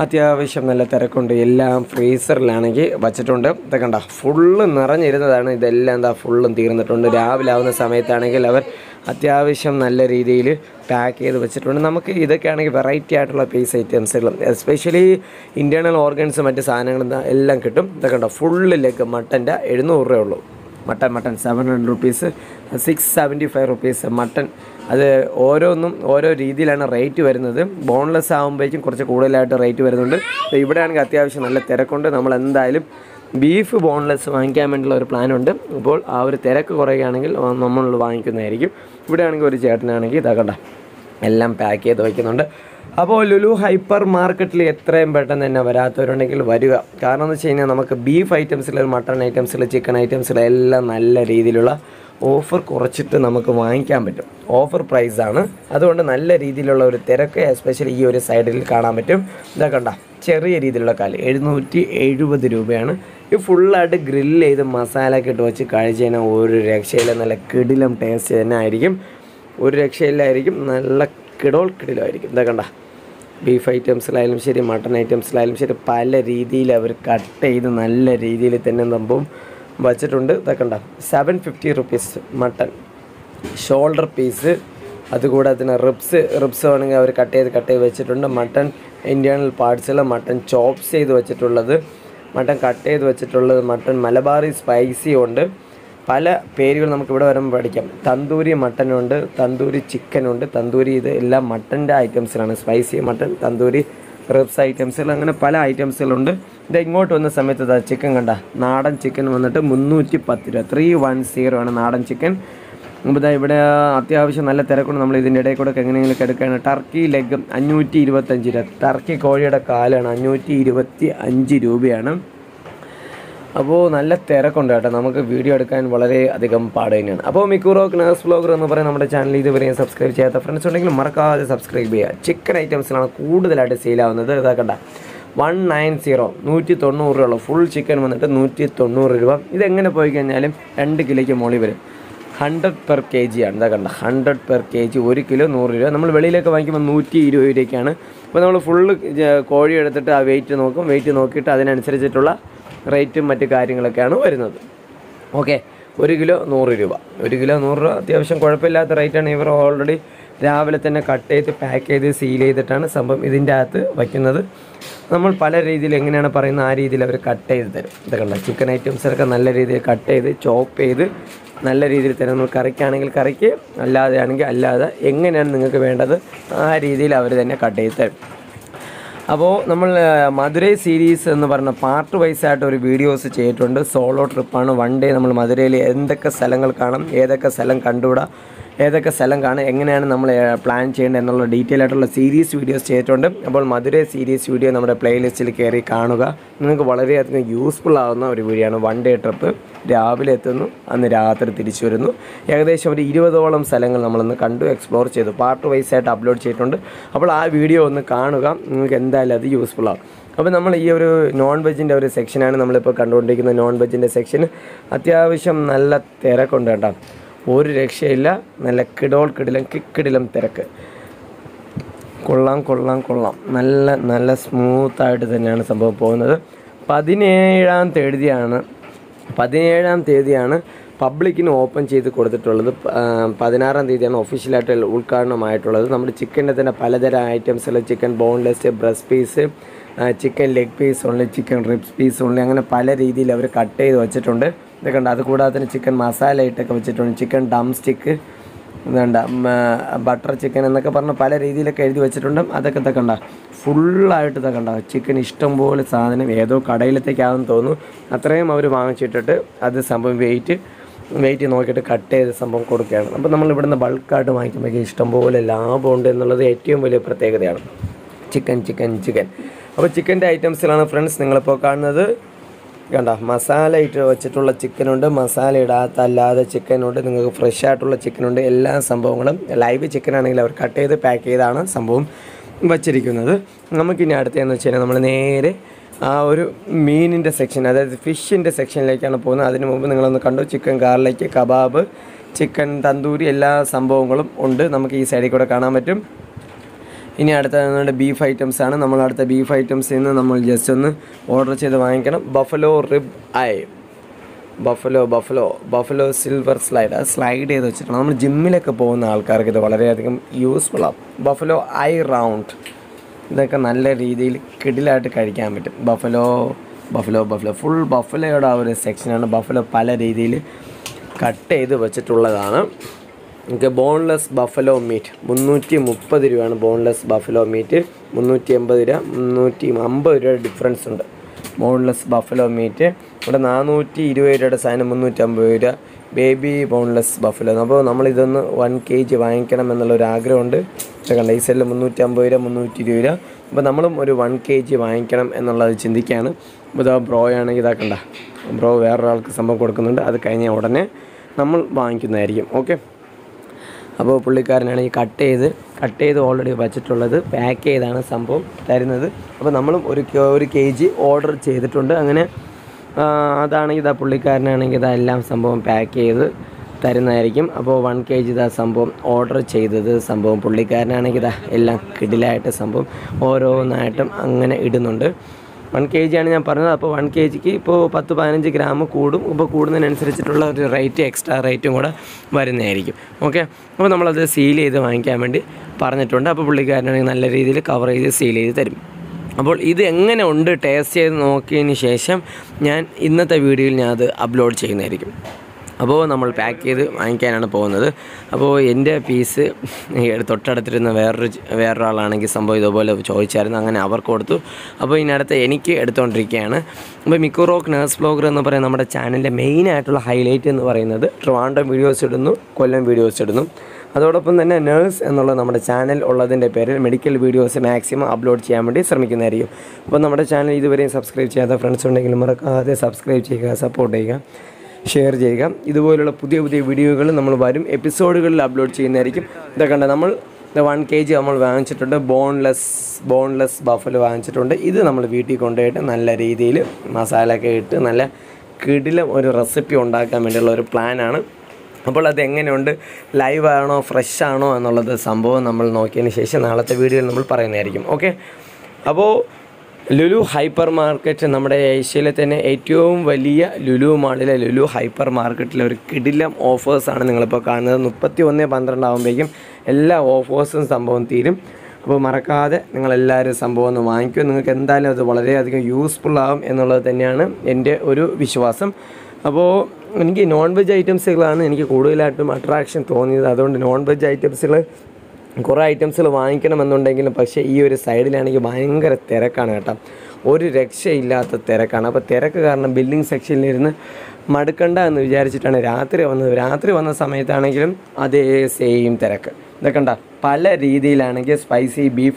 അത്യാവശ്യം നല്ല തിരക്കുണ്ട് എല്ലാം ഫ്രീസറിലാണെങ്കിൽ വച്ചിട്ടുണ്ട് ഇതൊക്കെ കണ്ട ഫുള്ള് നിറഞ്ഞിരുന്നതാണ് ഇതെല്ലാം എന്താ ഫുള്ളും തീർന്നിട്ടുണ്ട് രാവിലെ ആവുന്ന സമയത്താണെങ്കിൽ അവർ അത്യാവശ്യം നല്ല രീതിയിൽ പാക്ക് ചെയ്ത് വെച്ചിട്ടുണ്ട് നമുക്ക് ഇതൊക്കെ ആണെങ്കിൽ വെറൈറ്റി ആയിട്ടുള്ള പീസ് ഐറ്റംസുകളും എസ്പെഷ്യലി ഇൻറ്റേർണൽ ഓർഗൻസ് മറ്റ് സാധനങ്ങളും ദാ എല്ലാം കിട്ടും ഇതൊക്കെ കണ്ടോ ഫുള്ള് ലെഗ് മട്ടൻ്റെ എഴുന്നൂറ് രൂപയേ ഉള്ളൂ mutton mutton seven hundred rupees six seventy five rupees mutton അത് ഓരോന്നും ഓരോ രീതിയിലാണ് റേറ്റ് വരുന്നത് ബോൺലെസ് ആകുമ്പോഴേക്കും കുറച്ച് കൂടുതലായിട്ട് റേറ്റ് വരുന്നുണ്ട് ദേ ഇവിടെയാണെങ്കിൽ അത്യാവശ്യം നല്ല തിരക്കുണ്ട് നമ്മൾ എന്തായാലും ബീഫ് ബോൺലെസ് വാങ്ങിക്കാൻ വേണ്ടിയുള്ള ഒരു പ്ലാനുണ്ട് അപ്പോൾ ആ ഒരു തിരക്ക് കുറയുകയാണെങ്കിൽ നമ്മൾ വാങ്ങിക്കുന്നതായിരിക്കും ഇവിടെയാണെങ്കിൽ ഒരു ചേട്ടനാണെങ്കിൽ ഇതാക്കണ്ട എല്ലാം പാക്ക് ചെയ്ത് വയ്ക്കുന്നുണ്ട് അപ്പോൾ ലുലു ഹൈപ്പർ മാർക്കറ്റിൽ എത്രയും പെട്ടെന്ന് തന്നെ വരാത്തവരുണ്ടെങ്കിൽ വരിക കാരണം എന്ന് വെച്ച് കഴിഞ്ഞാൽ നമുക്ക് ബീഫ് ഐറ്റംസിൽ മട്ടൺ ഐറ്റംസിൽ ചിക്കൻ ഐറ്റംസിൽ എല്ലാം നല്ല രീതിയിലുള്ള ഓഫർ കുറച്ചിട്ട് നമുക്ക് വാങ്ങിക്കാൻ പറ്റും ഓഫർ പ്രൈസാണ് അതുകൊണ്ട് നല്ല രീതിയിലുള്ള ഒരു തിരക്ക് എസ്പെഷ്യലി ഈ ഒരു സൈഡിൽ കാണാൻ പറ്റും ഇതാ കണ്ട ചെറിയ രീതിയിലുള്ള കാല് എഴുന്നൂറ്റി എഴുപത് രൂപയാണ് ഈ ഫുള്ളായിട്ട് ഗ്രില്ല് ചെയ്ത് മസാല ഒക്കെ ഇട്ട് വെച്ച് കഴിച്ച് കഴിഞ്ഞാൽ ഒരു രക്ഷയില്ല നല്ല കിടിലം ടേസ്റ്റ് തന്നെ ആയിരിക്കും ഒരു രക്ഷയില്ലായിരിക്കും നല്ല കിടോൾ കിടിലമായിരിക്കും ഇതാ കണ്ട ബീഫ് ഐറ്റംസിലായാലും ശരി മട്ടൺ ഐറ്റംസിലായാലും ശരി പല രീതിയിൽ അവർ കട്ട് ചെയ്ത് നല്ല രീതിയിൽ തന്നെ സംഭവം വച്ചിട്ടുണ്ട് ഇതൊക്കെ കണ്ട seven fifty rupees mutton shoulder piece അതുകൂടാതെ തന്നെ റിബ്സ് റിബ്സ് വേണമെങ്കിൽ അവർ കട്ട് ചെയ്ത് കട്ട് ചെയ്ത് വെച്ചിട്ടുണ്ട് മട്ടൺ ഇൻറ്റേർണൽ പാർട്സിൽ മട്ടൺ ചോപ്സ് ചെയ്ത് വെച്ചിട്ടുള്ളത് മട്ടൺ കട്ട് ചെയ്ത് വെച്ചിട്ടുള്ളത് മട്ടൺ മലബാറി സ്പൈസി ഉണ്ട് പല പേരുകൾ നമുക്ക് ഇവിടെ വരുമ്പോൾ പഠിക്കാം തന്തൂരി മട്ടനുണ്ട് തന്തൂരി ചിക്കനുണ്ട് തന്തൂരി ഇത് എല്ലാം മട്ടൻ്റെ ഐറ്റംസിലാണ് സ്പൈസി മട്ടൺ തന്തൂരി റിബ്സ് ഐറ്റംസുകൾ അങ്ങനെ പല ഐറ്റംസുകളുണ്ട് ഇത് ഇങ്ങോട്ട് വന്ന സമയത്ത് ഇതാ ചിക്കൻ കണ്ട നാടൻ ചിക്കൻ വന്നിട്ട് മുന്നൂറ്റി പത്ത് രൂപ ത്രീ വൺ സീറോ ആണ് നാടൻ ചിക്കൻ അപ്പോൾ ഇതാ ഇവിടെ അത്യാവശ്യം നല്ല തിരക്കുണ്ട് നമ്മൾ ഇതിൻ്റെ ഇടയിൽ കൂടെ ഒക്കെ എങ്ങനെയെങ്കിലും എടുക്കുകയാണ് ടർക്കി ലെഗ് അഞ്ഞൂറ്റി ഇരുപത്തഞ്ച് രൂപ ടർക്കി കോഴിയുടെ കാലാണ് അഞ്ഞൂറ്റി ഇരുപത്തി അഞ്ച് രൂപയാണ് അപ്പോൾ നല്ല തിരക്കുണ്ട് കേട്ടോ നമുക്ക് വീഡിയോ എടുക്കാൻ വളരെ അധികം പാട് തന്നെയാണ് അപ്പോൾ മിക്കൂറോ ക്നാസ് വ്ലോഗർ എന്ന് പറയുന്ന നമ്മുടെ ചാനൽ ഇതുവരെയും സബ്സ്ക്രൈബ് ചെയ്യാത്ത ഫ്രണ്ട്സ് ഉണ്ടെങ്കിൽ മറക്കാതെ സബ്സ്ക്രൈബ് ചെയ്യുക ചിക്കൻ ഐറ്റംസിലാണ് കൂടുതലായിട്ട് സെയിലാവുന്നത് ഇതാക്കണ്ട വൺ നയൻ സീറോ നൂറ്റി തൊണ്ണൂറ് രൂപ ഫുൾ ചിക്കൻ വന്നിട്ട് നൂറ്റി തൊണ്ണൂറ് രൂപ ഇതെങ്ങനെ പോയി കഴിഞ്ഞാലും രണ്ട് കിലോയ്ക്ക് മുകളിൽ വരും ഹൺഡ്രഡ് പെർ കെ ജി ആണ് ഇതാ കണ്ട ഹൺഡ്രഡ് പെർ കെ ജി ഒരു കിലോ നൂറ് രൂപ നമ്മൾ വെളിയിലേക്ക് വാങ്ങിക്കുമ്പോൾ നൂറ്റി ഇരുപത് രൂപയ്ക്കാണ് അപ്പോൾ നമ്മൾ ഫുള്ള് കോഴി എടുത്തിട്ട് ആ വെയിറ്റ് നോക്കും വെയിറ്റ് നോക്കിയിട്ട് അതിനനുസരിച്ചിട്ടുള്ള റേറ്റും മറ്റു കാര്യങ്ങളൊക്കെയാണ് വരുന്നത് ഓക്കെ ഒരു കിലോ നൂറ് രൂപ ഒരു കിലോ നൂറ് രൂപ അത്യാവശ്യം കുഴപ്പമില്ലാത്ത റേറ്റാണ് ഇവർ ഓൾറെഡി രാവിലെ തന്നെ കട്ട് ചെയ്ത് പാക്ക് ചെയ്ത് സീൽ ചെയ്തിട്ടാണ് സംഭവം ഇതിൻ്റെ അകത്ത് വയ്ക്കുന്നത് നമ്മൾ പല രീതിയിൽ എങ്ങനെയാണ് പറയുന്നത് ആ രീതിയിൽ അവർ കട്ട് ചെയ്ത് തരും ഇത് കണ്ട ചിക്കൻ ഐറ്റംസൊക്കെ നല്ല രീതിയിൽ കട്ട് ചെയ്ത് ചോപ്പ് ചെയ്ത് നല്ല രീതിയിൽ തരും നമ്മൾ കറിക്കാണെങ്കിൽ കറിക്ക് അല്ലാതെ ആണെങ്കിൽ അല്ലാതെ എങ്ങനെയാണ് നിങ്ങൾക്ക് വേണ്ടത് ആ രീതിയിൽ അവർ തന്നെ കട്ട് ചെയ്ത് തരും അപ്പോൾ നമ്മൾ ആ, മധുരൈ സീരീസ് എന്ന് പറഞ്ഞ പാർട്ട് വൈസ് ആയിട്ട് ഒരു വീഡിയോസ് ചെയ്തിട്ടുണ്ട് സോളോ ട്രിപ്പാണ് വൺ ഡേ നമ്മൾ മധുരയിൽ എന്തൊക്കെ സ്ഥലങ്ങൾ കാണാം ഏതൊക്കെ സ്ഥലം കണ്ടുകൂടാ ഏതൊക്കെ സ്ഥലം കാണാം എങ്ങനെയാണ് നമ്മൾ പ്ലാൻ ചെയ്യേണ്ടത് എന്നുള്ള ഡീറ്റെയിൽ ആയിട്ടുള്ള സീരീസ് വീഡിയോസ് ചെയ്തിട്ടുണ്ട് അപ്പോൾ മധുരൈ സീരീസ് വീഡിയോ നമ്മുടെ പ്ലേലിസ്റ്റിൽ കയറി കാണുക നിങ്ങൾക്ക് വളരെയധികം യൂസ്ഫുൾ ആവുന്ന ഒരു വീഡിയോ ആണ് വൺ ഡേ ട്രിപ്പ് രാവിലെ എത്തുന്നു അന്ന് രാത്രി തിരിച്ചു വരുന്നു ഏകദേശം ഒരു ഇരുപതോളം സ്ഥലങ്ങൾ നമ്മളൊന്ന് കണ്ടു എക്സ്പ്ലോർ ചെയ്തു പാർട്ട് വൈസ് ആയിട്ട് അപ്ലോഡ് ചെയ്തിട്ടുണ്ട് അപ്പോൾ ആ വീഡിയോ ഒന്ന് കാണുക നിങ്ങൾക്ക് എന്തായാലും അത് യൂസ്ഫുൾ ആവും അപ്പോൾ നമ്മൾ ഈ ഒരു നോൺ വെജിൻ്റെ ഒരു സെക്ഷനാണ് നമ്മളിപ്പോൾ കണ്ടുകൊണ്ടിരിക്കുന്ന നോൺ വെജിൻ്റെ സെക്ഷൻ അത്യാവശ്യം നല്ല തിരക്കുണ്ട് കേട്ടോ ഒരു രക്ഷയില്ല നല്ല കിടോൾ കിടിലം കിക്കിടിലം തിരക്ക് കൊള്ളാം കൊള്ളാം കൊള്ളാം നല്ല നല്ല സ്മൂത്തായിട്ട് തന്നെയാണ് സംഭവം പോകുന്നത് പതിനേഴാം തീയതിയാണ് പതിനേഴാം തീയതിയാണ് പബ്ലിക്കിന് ഓപ്പൺ ചെയ്ത് കൊടുത്തിട്ടുള്ളത് പ- ആ, പതിനാറാം തീയതിയാണ് ഒഫീഷ്യലായിട്ട് ഉദ്ഘാടനമായിട്ടുള്ളത് നമ്മുടെ ചിക്കൻ്റെ തന്നെ പലതരം ഐറ്റംസിൽ chicken boneless breast piece chicken leg piece ഉണ്ട് ചിക്കൻ റിബ്സ് പീസ് ഉണ്ട് അങ്ങനെ പല രീതിയിൽ അവർ കട്ട് ചെയ്ത് വെച്ചിട്ടുണ്ട് ഇതൊക്കെ ഉണ്ട് അതുകൂടാതെ തന്നെ ചിക്കൻ മസാല ഇട്ടൊക്കെ വെച്ചിട്ടുണ്ട് ചിക്കൻ ഡം സ്റ്റിക്ക് ഇതുണ്ട ബട്ടർ ചിക്കൻ എന്നൊക്കെ പറഞ്ഞ പല രീതിയിലൊക്കെ എഴുതി വെച്ചിട്ടുണ്ട് അതൊക്കെ ഇതൊക്കെ ഉണ്ട ഫുള്ളായിട്ട് ഇതൊക്കെ ഉണ്ട ചിക്കൻ ഇഷ്ടംപോലെ സാധനം ഏതോ കടയിലത്തേക്കാണെന്ന് തോന്നുന്നു അത്രയും അവർ വാങ്ങിച്ചിട്ടിട്ട് അത് സംഭവം വെയിറ്റ് വെയിറ്റ് നോക്കിയിട്ട് കട്ട് ചെയ്ത് സംഭവം കൊടുക്കുകയാണ് അപ്പോൾ നമ്മൾ ഇവിടുന്ന് ബൾക്കായിട്ട് വാങ്ങിക്കുമ്പോഴേക്കും ഇഷ്ടംപോലെ ലാഭമുണ്ട് എന്നുള്ളത് ഏറ്റവും വലിയ പ്രത്യേകതയാണ് ചിക്കൻ ചിക്കൻ ചിക്കൻ അപ്പോൾ ചിക്കൻ്റെ ഐറ്റംസിലാണ് ഫ്രണ്ട്സ് നിങ്ങളിപ്പോൾ കാണുന്നത് കണ്ട മസാല ഇട്ട് വെച്ചിട്ടുള്ള ചിക്കനുണ്ട് മസാല ഇടാത്ത അല്ലാതെ ചിക്കനുണ്ട് നിങ്ങൾക്ക് ഫ്രഷ് ആയിട്ടുള്ള ചിക്കനുണ്ട് എല്ലാ സംഭവങ്ങളും ലൈവ് ചിക്കൻ ആണെങ്കിൽ അവർ കട്ട് ചെയ്ത് പാക്ക് ചെയ്താണ് സംഭവം വച്ചിരിക്കുന്നത് നമുക്കിനി അടുത്തതെന്ന് വെച്ച് കഴിഞ്ഞാൽ നമ്മൾ നേരെ ആ ഒരു മീനിൻ്റെ സെക്ഷൻ അതായത് ഫിഷിൻ്റെ സെക്ഷനിലേക്കാണ് പോകുന്നത് അതിന് മുമ്പ് നിങ്ങളൊന്ന് കണ്ടു chicken garlic kebab chicken tandoori എല്ലാ സംഭവങ്ങളും ഉണ്ട് നമുക്ക് ഈ സൈഡിൽ കൂടെ കാണാൻ പറ്റും ഇനി അടുത്ത നമ്മുടെ ബീഫ് ഐറ്റംസ് ആണ് നമ്മൾ അടുത്ത ബീഫ് ഐറ്റംസിൽ നിന്ന് നമ്മൾ ജസ്റ്റ് ഒന്ന് ഓർഡർ ചെയ്ത് വാങ്ങിക്കണം ബഫലോ റിബ് ഐ buffalo buffalo buffalo silver slide അത് സ്ലൈഡ് ചെയ്ത് വെച്ചിട്ടുണ്ട് നമ്മൾ ജിമ്മിലൊക്കെ പോകുന്ന ആൾക്കാർക്ക് ഇത് വളരെയധികം യൂസ്ഫുൾ ആവും ബഫലോ ഐ റൗണ്ട് ഇതൊക്കെ നല്ല രീതിയിൽ കിടിലായിട്ട് കഴിക്കാൻ പറ്റും ബഫലോ ബഫലോ ബഫലോ ഫുൾ ബഫലോയുടെ ആ ഒരു സെക്ഷനാണ് ബഫലോ പല രീതിയിൽ കട്ട് ചെയ്ത് വെച്ചിട്ടുള്ളതാണ് നമുക്ക് ബോൺലെസ് ബഫലോ മീറ്റ് മുന്നൂറ്റി മുപ്പത് രൂപയാണ് ബോൺലെസ് ബഫലോ മീറ്റ് മുന്നൂറ്റി എൺപത് രൂപ മുന്നൂറ്റി അമ്പത് രൂപ ഡിഫറൻസ് ഉണ്ട് ബോൺലെസ് ബഫലോ മീറ്റ് ഇവിടെ നാനൂറ്റി ഇരുപത് രൂപയുടെ സാധനം മുന്നൂറ്റി അമ്പത് രൂപ ബേബി ബോൺലെസ് ബഫലോ അപ്പോൾ നമ്മളിതൊന്ന് വൺ കെ ജി വാങ്ങിക്കണം എന്നുള്ളൊരു ആഗ്രഹമുണ്ട് പക്ഷേ കണ്ട ഈ സെല്ല് മുന്നൂറ്റി അമ്പത് രൂപ മുന്നൂറ്റി ഇരുപത് രൂപ അപ്പോൾ നമ്മളും ഒരു വൺ കെ ജി വാങ്ങിക്കണം എന്നുള്ളത് ചിന്തിക്കുകയാണ് അപ്പോൾ ഇതാ ബ്രോ ആണെങ്കിൽ ഇതാക്കണ്ട ബ്രോ വേറൊരാൾക്ക് സംഭവം കൊടുക്കുന്നുണ്ട് അത് കഴിഞ്ഞ ഉടനെ നമ്മൾ വാങ്ങിക്കുന്നതായിരിക്കും ഓക്കെ അപ്പോൾ പുള്ളിക്കാരനാണെങ്കിൽ കട്ട് ചെയ്ത് കട്ട് ചെയ്ത് ഓൾറെഡി വച്ചിട്ടുള്ളത് പാക്ക് ചെയ്താണ് സംഭവം തരുന്നത് അപ്പോൾ നമ്മളും ഒരു കെ- ഒരു കെ ജി ഓർഡർ ചെയ്തിട്ടുണ്ട് അങ്ങനെ ആ, അതാണെങ്കിൽ ഇതാ പുള്ളിക്കാരനാണെങ്കിൽ ഇതാ എല്ലാം സംഭവം പാക്ക് ചെയ്ത് തരുന്നതായിരിക്കും അപ്പോൾ വൺ കെ ജി ഇതാ സംഭവം ഓർഡർ ചെയ്തത് സംഭവം പുള്ളിക്കാരനാണെങ്കിൽ ഇതാ എല്ലാം കിടിലായിട്ട് സംഭവം ഓരോന്നായിട്ടും അങ്ങനെ ഇടുന്നുണ്ട് വൺ കെ ജി ആണ് ഞാൻ പറഞ്ഞത് അപ്പോൾ വൺ കെ ജിക്ക് ഇപ്പോൾ പത്ത് പതിനഞ്ച് ഗ്രാം കൂടും ഇപ്പോൾ കൂടുന്നതിനനുസരിച്ചിട്ടുള്ള ഒരു റേറ്റ് എക്സ്ട്രാ റേറ്റും കൂടെ വരുന്നതായിരിക്കും ഓക്കെ അപ്പോൾ നമ്മളത് സീൽ ചെയ്ത് വാങ്ങിക്കാൻ വേണ്ടി പറഞ്ഞിട്ടുണ്ട് അപ്പോൾ പുള്ളിക്കാരനാണെങ്കിൽ നല്ല രീതിയിൽ കവർ ചെയ്ത് സീൽ ചെയ്ത് തരും അപ്പോൾ ഇത് എങ്ങനെ ഉണ്ട് ടേസ്റ്റ് ചെയ്ത് നോക്കിയതിന് ശേഷം ഞാൻ ഇന്നത്തെ വീഡിയോയിൽ ഞാൻ അത് അപ്ലോഡ് ചെയ്യുന്നതായിരിക്കും അപ്പോൾ നമ്മൾ പാക്ക് ചെയ്ത് വാങ്ങിക്കാനാണ് പോകുന്നത് അപ്പോൾ എൻ്റെ പീസ് തൊട്ടടുത്തിരുന്ന വേറൊരു ച- വേറൊരാളാണെങ്കിൽ സംഭവം ഇതുപോലെ ചോദിച്ചായിരുന്നു അങ്ങനെ അവർക്ക് കൊടുത്തു അപ്പോൾ ഇതിനടുത്ത് എനിക്ക് എടുത്തുകൊണ്ടിരിക്കുകയാണ് അപ്പോൾ മിക്കുറോക്ക് നേഴ്സ് ബ്ലോഗർ എന്ന് പറയുന്ന നമ്മുടെ ചാനലിൻ്റെ മെയിനായിട്ടുള്ള ഹൈലൈറ്റ് എന്ന് പറയുന്നത് ട്രിവാൻഡ്രം വീഡിയോസ് ഇടുന്നു കൊല്ലം വീഡിയോസ് ഇടുന്നു അതോടൊപ്പം തന്നെ നേഴ്സ് എന്നുള്ള നമ്മുടെ ചാനൽ ഉള്ളതിൻ്റെ പേരിൽ മെഡിക്കൽ വീഡിയോസ് മാക്സിമം അപ്ലോഡ് ചെയ്യാൻ വേണ്ടി ശ്രമിക്കുന്നതായിരിക്കും അപ്പോൾ നമ്മുടെ ചാനൽ ഇതുവരെയും സബ്സ്ക്രൈബ് ചെയ്യാത്ത ഫ്രണ്ട്സ് ഉണ്ടെങ്കിൽ മറക്കാതെ സബ്സ്ക്രൈബ് ചെയ്യുക സപ്പോർട്ട് ചെയ്യുക ഷെയർ ചെയ്യുക ഇതുപോലുള്ള പുതിയ പുതിയ വീഡിയോകൾ നമ്മൾ വരും എപ്പിസോഡുകളിൽ അപ്ലോഡ് ചെയ്യുന്നതായിരിക്കും ഇതൊക്കെ കണ്ട നമ്മൾ വൺ കെ ജി നമ്മൾ വാങ്ങിച്ചിട്ടുണ്ട് ബോൺലെസ് ബോൺലെസ് ബഫൽ വാങ്ങിച്ചിട്ടുണ്ട് ഇത് നമ്മൾ വീട്ടിൽ കൊണ്ടുപോയിട്ട് നല്ല രീതിയിൽ മസാല ഒക്കെ ഇട്ട് നല്ല കിടിലം ഒരു റെസിപ്പി ഉണ്ടാക്കാൻ വേണ്ടിയുള്ള ഒരു പ്ലാനാണ് അപ്പോൾ അത് എങ്ങനെയുണ്ട് ലൈവ് ആണോ ഫ്രഷ് ആണോ എന്നുള്ളത് സംഭവം നമ്മൾ നോക്കിയതിന് ശേഷം നാളത്തെ വീഡിയോയിൽ നമ്മൾ പറയുന്നതായിരിക്കും ഓക്കെ അപ്പോൾ ലുലു ഹൈപ്പർ മാർക്കറ്റ് നമ്മുടെ ഏഷ്യയിലെ തന്നെ ഏറ്റവും വലിയ ലുലു മാളിലെ ലുലു ഹൈപ്പർ മാർക്കറ്റിലെ ഒരു കിടിലം ഓഫേഴ്സാണ് നിങ്ങളിപ്പോൾ കാണുന്നത് മുപ്പത്തി ഒന്ന് പന്ത്രണ്ട് ആകുമ്പോഴേക്കും എല്ലാ ഓഫേഴ്സും സംഭവം തീരും അപ്പോൾ മറക്കാതെ നിങ്ങളെല്ലാവരും സംഭവം ഒന്ന് വാങ്ങിക്കും നിങ്ങൾക്ക് എന്തായാലും അത് വളരെയധികം യൂസ്ഫുൾ ആകും എന്നുള്ളത് തന്നെയാണ് എൻ്റെ ഒരു വിശ്വാസം അപ്പോൾ എനിക്ക് നോൺ വെജ് ഐറ്റംസുകളാണ് എനിക്ക് കൂടുതലായിട്ടും അട്രാക്ഷൻ തോന്നിയത് അതുകൊണ്ട് നോൺ വെജ് ഐറ്റംസുകൾ കുറേ ഐറ്റംസുകൾ വാങ്ങിക്കണമെന്നുണ്ടെങ്കിലും പക്ഷേ ഈ ഒരു സൈഡിലാണെങ്കിൽ ഭയങ്കര തിരക്കാണ് കേട്ടോ ഒരു രക്ഷയില്ലാത്ത തിരക്കാണ് അപ്പോൾ തിരക്ക് കാരണം ബില്ലിംഗ് സെക്ഷനിലിരുന്ന് മടുക്കണ്ട എന്ന് വിചാരിച്ചിട്ടാണ് രാത്രി വന്നത് രാത്രി വന്ന സമയത്താണെങ്കിലും അതേ സെയിം തിരക്ക് ഇതൊക്കെ കണ്ട പല രീതിയിലാണെങ്കിൽ സ്പൈസി ബീഫ്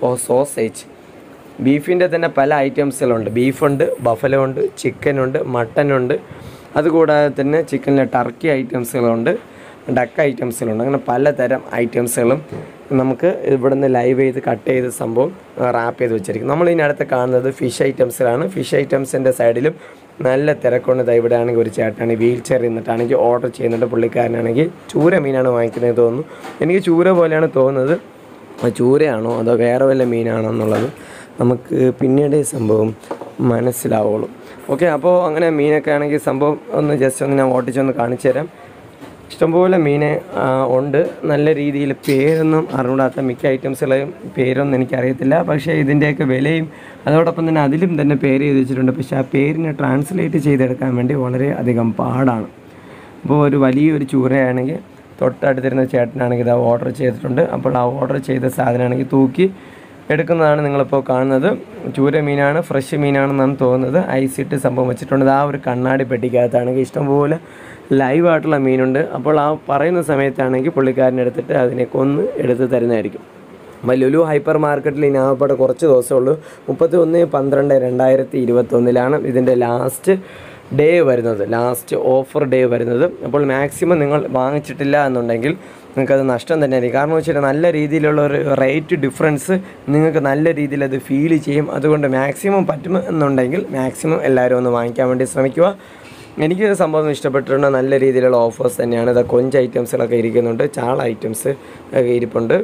സോസേജ് ബീഫിൻ്റെ തന്നെ പല ഐറ്റംസുകളുണ്ട് ബീഫുണ്ട് ബഫലോ ഉണ്ട് ചിക്കനുണ്ട് മട്ടനുണ്ട് അതുകൂടാതെ തന്നെ ചിക്കനിലെ ടർക്കി ഐറ്റംസുകളുണ്ട് ഡക്ക് ഐറ്റംസുകളുണ്ട് അങ്ങനെ പലതരം ഐറ്റംസുകളും നമുക്ക് ഇവിടുന്ന് ലൈവ് ചെയ്ത് കട്ട് ചെയ്ത് സംഭവം റാപ്പ് ചെയ്ത് വെച്ചിരിക്കും നമ്മൾ ഇതിനടുത്ത് കാണുന്നത് ഫിഷ് ഐറ്റംസിലാണ് ഫിഷ് ഐറ്റംസിൻ്റെ സൈഡിലും നല്ല തിരക്കുണ്ട് ദാ ഇവിടെ ആണെങ്കിൽ ഒരു ചേട്ടനാണ് വീൽ ചെയർ നിന്നിട്ടാണെങ്കിൽ ഓർഡർ ചെയ്യുന്നുണ്ട് പുള്ളിക്കാരനാണെങ്കിൽ ചൂര മീനാണ് വാങ്ങിക്കുന്നത് തോന്നുന്നു എനിക്ക് ചൂര പോലെയാണ് തോന്നുന്നത് അത് ചൂരയാണോ അതോ വേറെ വല്ല മീനാണോ എന്നുള്ളത് നമുക്ക് പിന്നീട് ഈ സംഭവം മനസ്സിലാവുള്ളൂ ഓക്കെ അപ്പോൾ അങ്ങനെ മീനൊക്കെ ആണെങ്കിൽ സംഭവം ഒന്ന് ജസ്റ്റ് ഒന്ന് ഞാൻ ഓട്ടിച്ചൊന്ന് കാണിച്ചു തരാം ഇഷ്ടംപോലെ മീൻ ആ, ഉണ്ട് നല്ല രീതിയിൽ പേരൊന്നും അറിഞ്ഞൂടാത്ത മിക്ക ഐറ്റംസുകളെയും പേരൊന്നും എനിക്കറിയത്തില്ല പക്ഷേ ഇതിൻ്റെയൊക്കെ വിലയും അതോടൊപ്പം തന്നെ അതിലും തന്നെ പേര് ചെയ്ത് വെച്ചിട്ടുണ്ട് പക്ഷേ ആ പേരിനെ ട്രാൻസ്ലേറ്റ് ചെയ്തെടുക്കാൻ വേണ്ടി വളരെ അധികം പാടാണ് അപ്പോൾ ഒരു വലിയൊരു ചൂരയാണെങ്കിൽ തൊട്ടടുത്തിരുന്ന ചേട്ടനാണെങ്കിൽ ഇത് ഓർഡർ ചെയ്തിട്ടുണ്ട് അപ്പോൾ ആ ഓർഡർ ചെയ്ത സാധനമാണെങ്കിൽ തൂക്കി എടുക്കുന്നതാണ് നിങ്ങളിപ്പോൾ കാണുന്നത് ചൂര മീനാണ് ഫ്രഷ് മീനാണെന്നാണ് തോന്നുന്നത് ഐസിട്ട് സംഭവം വെച്ചിട്ടുണ്ട് ആ ഒരു കണ്ണാടി പെട്ടിക്കകത്താണെങ്കിൽ ഇഷ്ടംപോലെ ലൈവായിട്ടുള്ള മീനുണ്ട് അപ്പോൾ ആ പറയുന്ന സമയത്താണെങ്കിൽ പുള്ളിക്കാരനെ എടുത്തിട്ട് അതിനെ കൊന്ന് എടുത്ത് തരുന്നതായിരിക്കും അപ്പോൾ ലുലു ഹൈപ്പർ മാർക്കറ്റിൽ ഇനി ആകപ്പാടെ കുറച്ച് ദിവസമേ ഉള്ളൂ മുപ്പത്തി ഒന്ന് പന്ത്രണ്ട് രണ്ടായിരത്തി ഇരുപത്തൊന്നിലാണ് ഇതിൻ്റെ ലാസ്റ്റ് ഡേ വരുന്നത് ലാസ്റ്റ് ഓഫർ ഡേ വരുന്നത് അപ്പോൾ മാക്സിമം നിങ്ങൾ വാങ്ങിച്ചിട്ടില്ല എന്നുണ്ടെങ്കിൽ നിങ്ങൾക്കത് നഷ്ടം തന്നെയായിരിക്കും കാരണം വെച്ചാൽ നല്ല രീതിയിലുള്ള ഒരു റേറ്റ് ഡിഫറൻസ് നിങ്ങൾക്ക് നല്ല രീതിയിൽ അത് ഫീൽ ചെയ്യും അതുകൊണ്ട് മാക്സിമം പറ്റും എന്നുണ്ടെങ്കിൽ മാക്സിമം എല്ലാവരും ഒന്ന് വാങ്ങിക്കാൻ വേണ്ടി ശ്രമിക്കുക എനിക്ക് ഇത് സംഭവം ഇഷ്ടപ്പെട്ടിട്ടുണ്ട് നല്ല രീതിയിലുള്ള ഓഫേഴ്സ് തന്നെയാണ് ഇത് കൊഞ്ച് ഐറ്റംസുകളൊക്കെ ഇരിക്കുന്നുണ്ട് ചാള ഐറ്റംസ് ഒക്കെ ഇരിപ്പുണ്ട്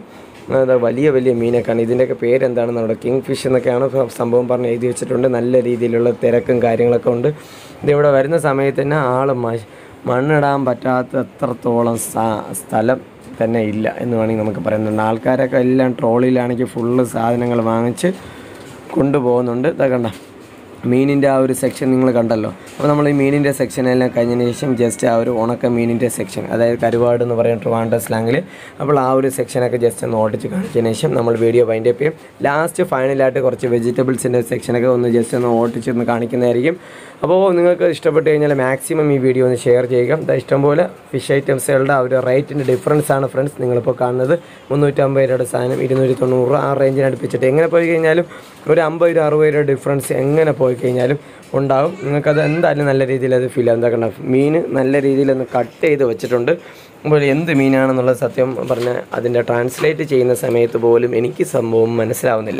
അതാ വലിയ വലിയ മീനൊക്കെയാണ് ഇതിൻ്റെയൊക്കെ പേരെന്താണെന്ന് അവിടെ കിങ് ഫിഷ് എന്നൊക്കെയാണ് സ- സംഭവം പറഞ്ഞ് എഴുതി വെച്ചിട്ടുണ്ട് നല്ല രീതിയിലുള്ള തിരക്കും കാര്യങ്ങളൊക്കെ ഉണ്ട് ഇതിവിടെ വരുന്ന സമയത്ത് തന്നെ ആൾ മണ്ണിടാൻ പറ്റാത്ത എത്രത്തോളം സ- സ്ഥലം തന്നെ ഇല്ല എന്ന് വേണമെങ്കിൽ നമുക്ക് പറയുന്നുണ്ട് ആൾക്കാരൊക്കെ എല്ലാം ട്രോളിയിലാണെങ്കിൽ ഫുള്ള് സാധനങ്ങൾ വാങ്ങിച്ച് കൊണ്ടുപോകുന്നുണ്ട് ഇതാ കണ്ട മീനിൻ്റെ ആ ഒരു സെക്ഷൻ നിങ്ങൾ കണ്ടല്ലോ അപ്പോൾ നമ്മൾ ഈ മീനിൻ്റെ സെക്ഷനെല്ലാം കഴിഞ്ഞതിന് ശേഷം ജസ്റ്റ് ആ ഒരു ഉണക്ക മീനിൻ്റെ സെക്ഷൻ അതായത് കരുവാട് എന്ന് പറയുന്ന ട്രിവാൻഡ്ര സ്ലാങ്ങിൽ അപ്പോൾ ആ ഒരു സെക്ഷനൊക്കെ ജസ്റ്റ് ഒന്ന് ഓടിച്ച് കാണിച്ചതിന് ശേഷം നമ്മൾ വീഡിയോ വൈൻഡ് അപ്പ് ചെയ്യും ലാസ്റ്റ് ഫൈനലായിട്ട് കുറച്ച് വെജിറ്റബിൾസിൻ്റെ സെക്ഷനൊക്കെ ഒന്ന് ജസ്റ്റ് ഒന്ന് ഓടിച്ച് ഒന്ന് കാണിക്കുന്നതായിരിക്കും അപ്പോൾ നിങ്ങൾക്ക് ഇഷ്ടപ്പെട്ട് കഴിഞ്ഞാൽ മാക്സിമം ഈ വീഡിയോ ഒന്ന് ഷെയർ ചെയ്യുക ദാ ഇഷ്ടംപോലെ ഫിഷ് ഐറ്റംസുകളുടെ ആ ഒരു റേറ്റിൻ്റെ ഡിഫറൻസ് ആണ് ഫ്രണ്ട്സ് നിങ്ങളിപ്പോൾ കാണുന്നത് മുന്നൂറ്റമ്പത് രൂപയുടെ സാധനം ഇരുന്നൂറ്റി തൊണ്ണൂറ് രൂപ ആ റേഞ്ചിന് അടുപ്പിച്ചിട്ട് എങ്ങനെ പോയി കഴിഞ്ഞാലും ഒരു അമ്പത് രൂപ അറുപത് രൂപ ഡിഫറൻസ് എങ്ങനെ പോയി കഴിഞ്ഞാലും ഉണ്ടാവും നിങ്ങൾക്കത് എന്തായാലും നല്ല രീതിയിൽ അത് ഫീൽ ആവും എന്താ മീൻ നല്ല രീതിയിൽ ഒന്ന് കട്ട് ചെയ്ത് വെച്ചിട്ടുണ്ട് അപ്പോൾ എന്ത് മീനാണെന്നുള്ള സത്യം പറഞ്ഞാൽ അതിൻ്റെ ട്രാൻസ്ലേറ്റ് ചെയ്യുന്ന സമയത്ത് പോലും എനിക്ക് സംഭവം മനസ്സിലാവുന്നില്ല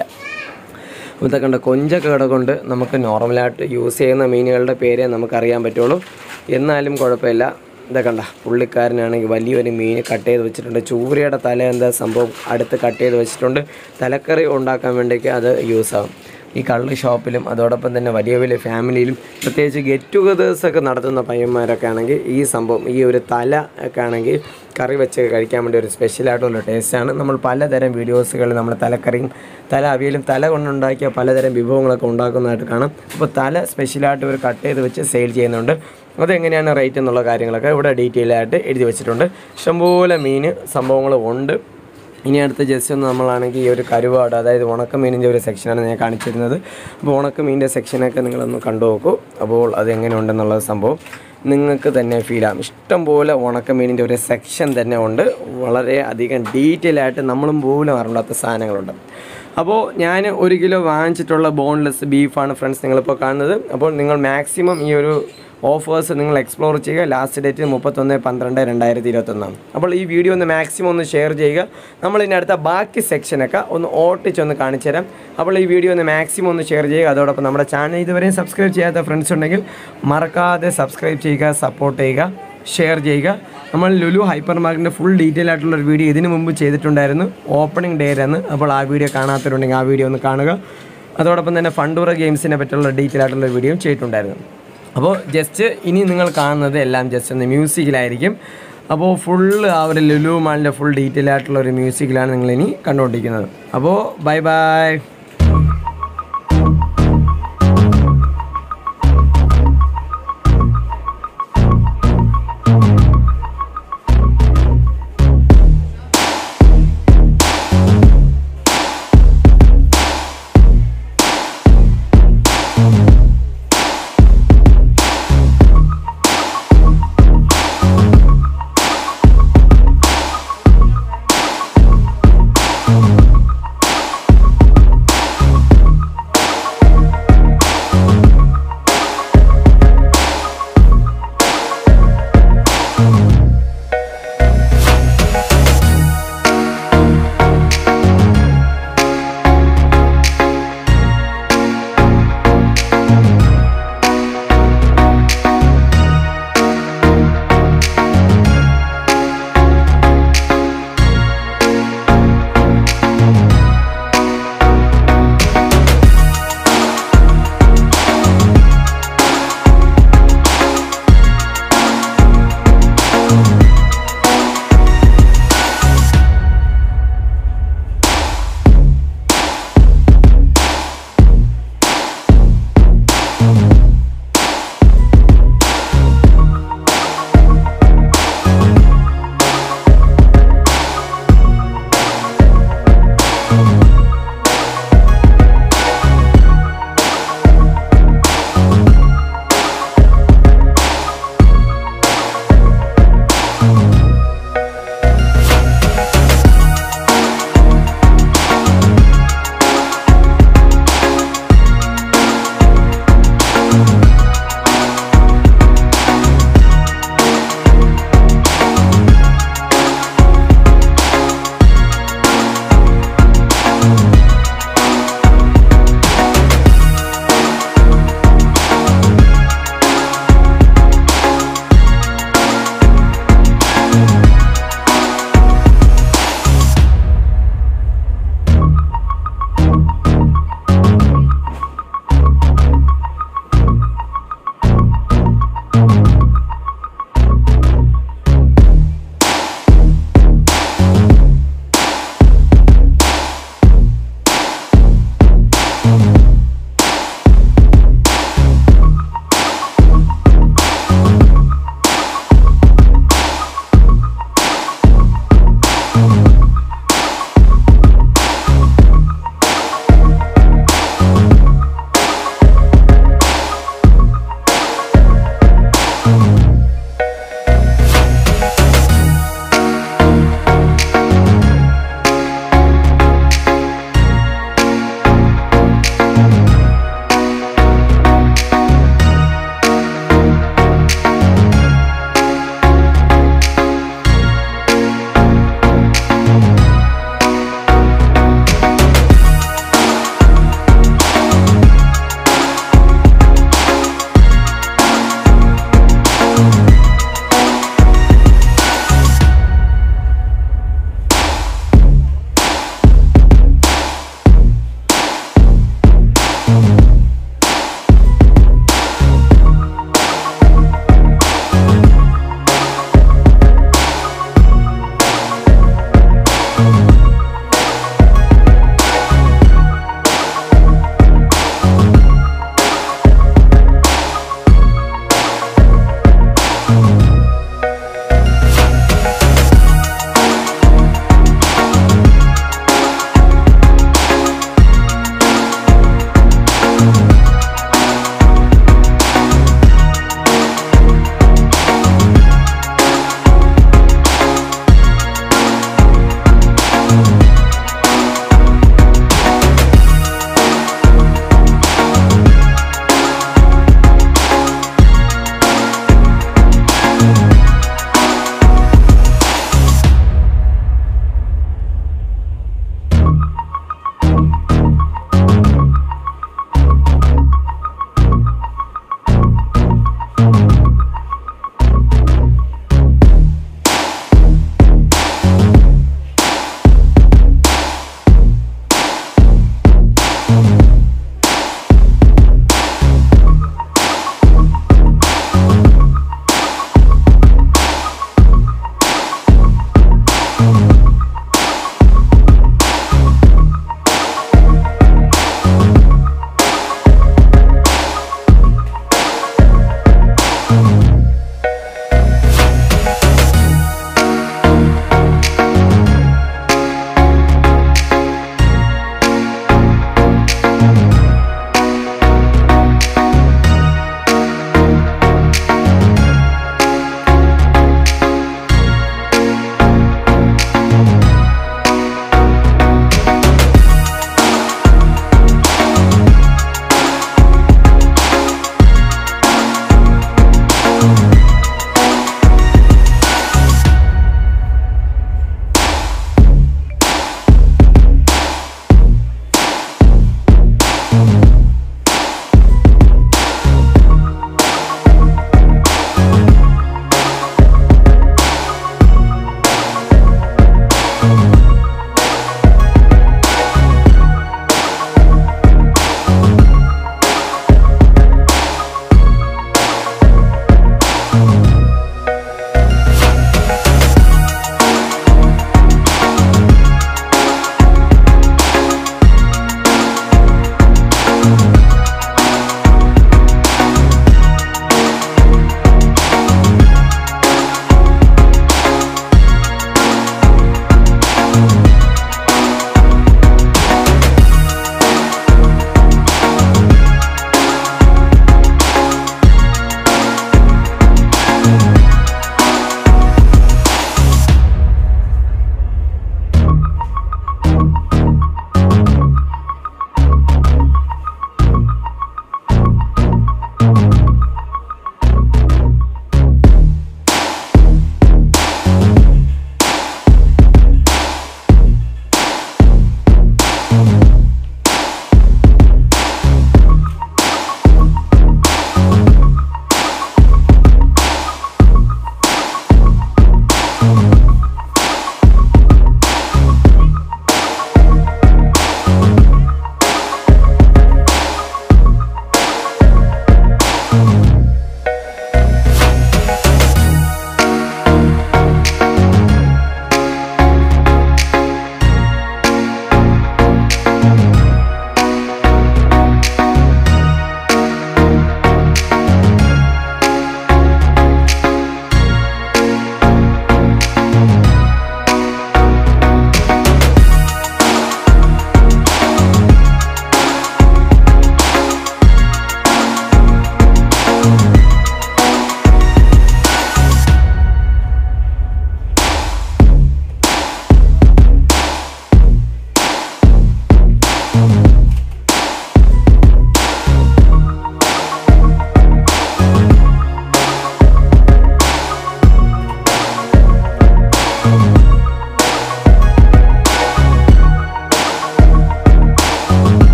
ഇതൊക്കെ കണ്ട കൊഞ്ചൊക്കെ കിടക്കൊണ്ട് നമുക്ക് നോർമലായിട്ട് യൂസ് ചെയ്യുന്ന മീനുകളുടെ പേരേ നമുക്കറിയാൻ പറ്റുള്ളൂ എന്നാലും കുഴപ്പമില്ല ഇതൊക്കെ കണ്ട പുള്ളിക്കാരനാണെങ്കിൽ വലിയൊരു മീൻ കട്ട് ചെയ്ത് വെച്ചിട്ടുണ്ട് ചൂരയുടെ തല എന്താ സംഭവം അടുത്ത് കട്ട് ചെയ്ത് വെച്ചിട്ടുണ്ട് തലക്കറി ഉണ്ടാക്കാൻ വേണ്ടിയൊക്കെ അത് യൂസ് ആകും ഈ കള്ള് ഷോപ്പിലും അതോടൊപ്പം തന്നെ വലിയ വലിയ ഫാമിലിയിലും പ്രത്യേകിച്ച് ഗെറ്റ് ടുഗദേഴ്സൊക്കെ നടത്തുന്ന പയ്യന്മാരൊക്കെ ആണെങ്കിൽ ഈ സംഭവം ഈ ഒരു തല ഒക്കെ ആണെങ്കിൽ കറി വെച്ച് കഴിക്കാൻ വേണ്ടി ഒരു സ്പെഷ്യലായിട്ടുള്ള ടേസ്റ്റാണ് നമ്മൾ പലതരം വീഡിയോസുകളിൽ നമ്മൾ തലക്കറിയും തല അവിയലും തല കൊണ്ടുണ്ടാക്കിയ പലതരം വിഭവങ്ങളൊക്കെ ഉണ്ടാക്കുന്നതായിട്ട് കാണാം അപ്പോൾ തല സ്പെഷ്യലായിട്ട് ഒരു കട്ട് ചെയ്ത് വെച്ച് സെയിൽ ചെയ്യുന്നുണ്ട് അതെങ്ങനെയാണ് റേറ്റ് എന്നുള്ള കാര്യങ്ങളൊക്കെ ഇവിടെ ഡീറ്റെയിൽ ആയിട്ട് എഴുതി വെച്ചിട്ടുണ്ട് ഇഷ്ടംപോലെ മീൻ സംഭവങ്ങളും ഉണ്ട് ഇനി അടുത്ത ജസ്റ്റ് ഒന്ന് നമ്മളാണെങ്കിൽ ഈ ഒരു കരുവാട് അതായത് ഉണക്കമീനിൻ്റെ ഒരു സെക്ഷനാണ് ഞാൻ കാണിച്ചിരുന്നത് അപ്പോൾ ഉണക്കമീനിൻ്റെ സെക്ഷനൊക്കെ നിങ്ങളൊന്ന് കണ്ടു നോക്കൂ അപ്പോൾ അത് എങ്ങനെയുണ്ടെന്നുള്ള സംഭവം നിങ്ങൾക്ക് തന്നെ ഫീൽ ആകും ഇഷ്ടം പോലെ ഉണക്കമീനിൻ്റെ ഒരു സെക്ഷൻ തന്നെ ഉണ്ട് വളരെ അധികം ഡീറ്റെയിൽ ആയിട്ട് നമ്മളും പോലും അറിയാത്ത സാധനങ്ങളുണ്ട് അപ്പോൾ ഞാൻ ഒരു കിലോ വാങ്ങിച്ചിട്ടുള്ള ബോൺലെസ് ബീഫാണ് ഫ്രണ്ട്സ് നിങ്ങളിപ്പോൾ കാണുന്നത് അപ്പോൾ നിങ്ങൾ മാക്സിമം ഈ ഒരു ഓഫേഴ്സ് നിങ്ങൾ എക്സ്പ്ലോർ ചെയ്യുക ലാസ്റ്റ് ഡേറ്റ് മുപ്പത്തൊന്ന് പന്ത്രണ്ട് രണ്ടായിരത്തി ഇരുപത്തൊന്നാണ് അപ്പോൾ ഈ വീഡിയോ ഒന്ന് മാക്സിമം ഒന്ന് ഷെയർ ചെയ്യുക നമ്മൾ ഇനി അടുത്ത ബാക്കി സെക്ഷനൊക്കെ ഒന്ന് ഓട്ടിച്ചൊന്ന് കാണിച്ചു തരാം അപ്പോൾ ഈ വീഡിയോ ഒന്ന് മാക്സിമം ഒന്ന് ഷെയർ ചെയ്യുക അതോടൊപ്പം നമ്മുടെ ചാനൽ ഇതുവരെയും സബ്സ്ക്രൈബ് ചെയ്യാത്ത ഫ്രണ്ട്സ് ഉണ്ടെങ്കിൽ മറക്കാതെ സബ്സ്ക്രൈബ് ചെയ്യുക സപ്പോർട്ട് ചെയ്യുക ഷെയർ ചെയ്യുക നമ്മൾ ലുലു ഹൈപ്പർ മാർക്കറ്റിൻ്റെ ഫുൾ ഡീറ്റെയിൽ ആയിട്ടുള്ള ഒരു വീഡിയോ ഇതിനു മുമ്പ് ചെയ്തിട്ടുണ്ടായിരുന്നു ഓപ്പണിംഗ് ഡേ ആയിരുന്നു അപ്പോൾ ആ വീഡിയോ കാണാത്തവരുണ്ടെങ്കിൽ ആ വീഡിയോ ഒന്ന് കാണുക അതോടൊപ്പം തന്നെ ഫണ്ടൂറ ഗെയിംസിനെ പറ്റിയുള്ള ഡീറ്റെയിൽ ആയിട്ടുള്ള വീഡിയോ ചെയ്തിട്ടുണ്ടായിരുന്നു അപ്പോൾ ജസ്റ്റ് ഇനി നിങ്ങൾ കാണുന്നത് എല്ലാം ജസ്റ്റ് ഒന്ന് മ്യൂസിക്കിലായിരിക്കും അപ്പോൾ ഫുള്ള് ആ ഒരു ലുലു മാളിൻ്റെ ഫുൾ ഡീറ്റെയിൽ ആയിട്ടുള്ള ഒരു മ്യൂസിക്കിലാണ് നിങ്ങൾ ഇനി കണ്ടുകൊണ്ടിരിക്കുന്നത് അപ്പോൾ ബൈ ബൈ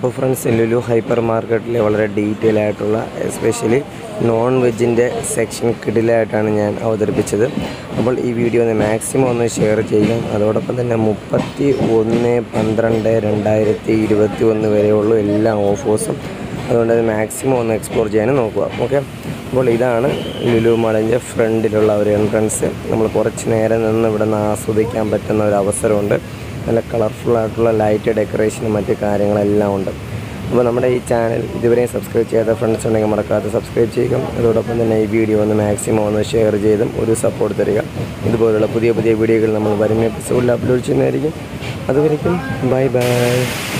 അപ്പോൾ ഫ്രണ്ട്സ് ലുലു ഹൈപ്പർ മാർക്കറ്റിൽ വളരെ ഡീറ്റെയിൽ ആയിട്ടുള്ള എസ്പെഷ്യലി നോൺ വെജിൻ്റെ സെക്ഷൻ കിടിലായിട്ടാണ് ഞാൻ അവതരിപ്പിച്ചത് അപ്പോൾ ഈ വീഡിയോ ഒന്ന് മാക്സിമം ഒന്ന് ഷെയർ ചെയ്യുക അതോടൊപ്പം തന്നെ മുപ്പത്തി ഒന്ന് പന്ത്രണ്ട് രണ്ടായിരത്തി ഇരുപത്തി ഒന്ന് വരെയുള്ള എല്ലാ ഓഫേഴ്സും അതുകൊണ്ട് അത് മാക്സിമം ഒന്ന് എക്സ്പ്ലോർ ചെയ്യാനും നോക്കുക ഓക്കെ അപ്പോൾ ഇതാണ് ലുലു മാളിൻ്റെ ഫ്രണ്ടിലുള്ള ഒരു എൻട്രൻസ് നമ്മൾ കുറച്ച് നേരം നിന്ന് ഇവിടെ നിന്ന് ആസ്വദിക്കാൻ പറ്റുന്ന ഒരു അവസരമുണ്ട് നല്ല കളർഫുൾ ആയിട്ടുള്ള ലൈറ്റ് ഡെക്കറേഷനും മറ്റു കാര്യങ്ങളെല്ലാം ഉണ്ട് അപ്പോൾ നമ്മുടെ ഈ ചാനൽ ഇതുവരെയും സബ്സ്ക്രൈബ് ചെയ്യാത്ത ഫ്രണ്ട്സ് ഉണ്ടെങ്കിൽ മറക്കാതെ സബ്സ്ക്രൈബ് ചെയ്യുക അതോടൊപ്പം തന്നെ ഈ വീഡിയോ ഒന്ന് മാക്സിമം ഒന്ന് ഷെയർ ചെയ്തും ഒരു സപ്പോർട്ട് തരിക ഇതുപോലുള്ള പുതിയ പുതിയ വീഡിയോകൾ നമ്മൾ വരുന്ന എപ്പിസോഡിൽ അപ്ലോഡ് ചെയ്യുന്നതായിരിക്കും അതുവരെയ്ക്കും ബൈ ബൈ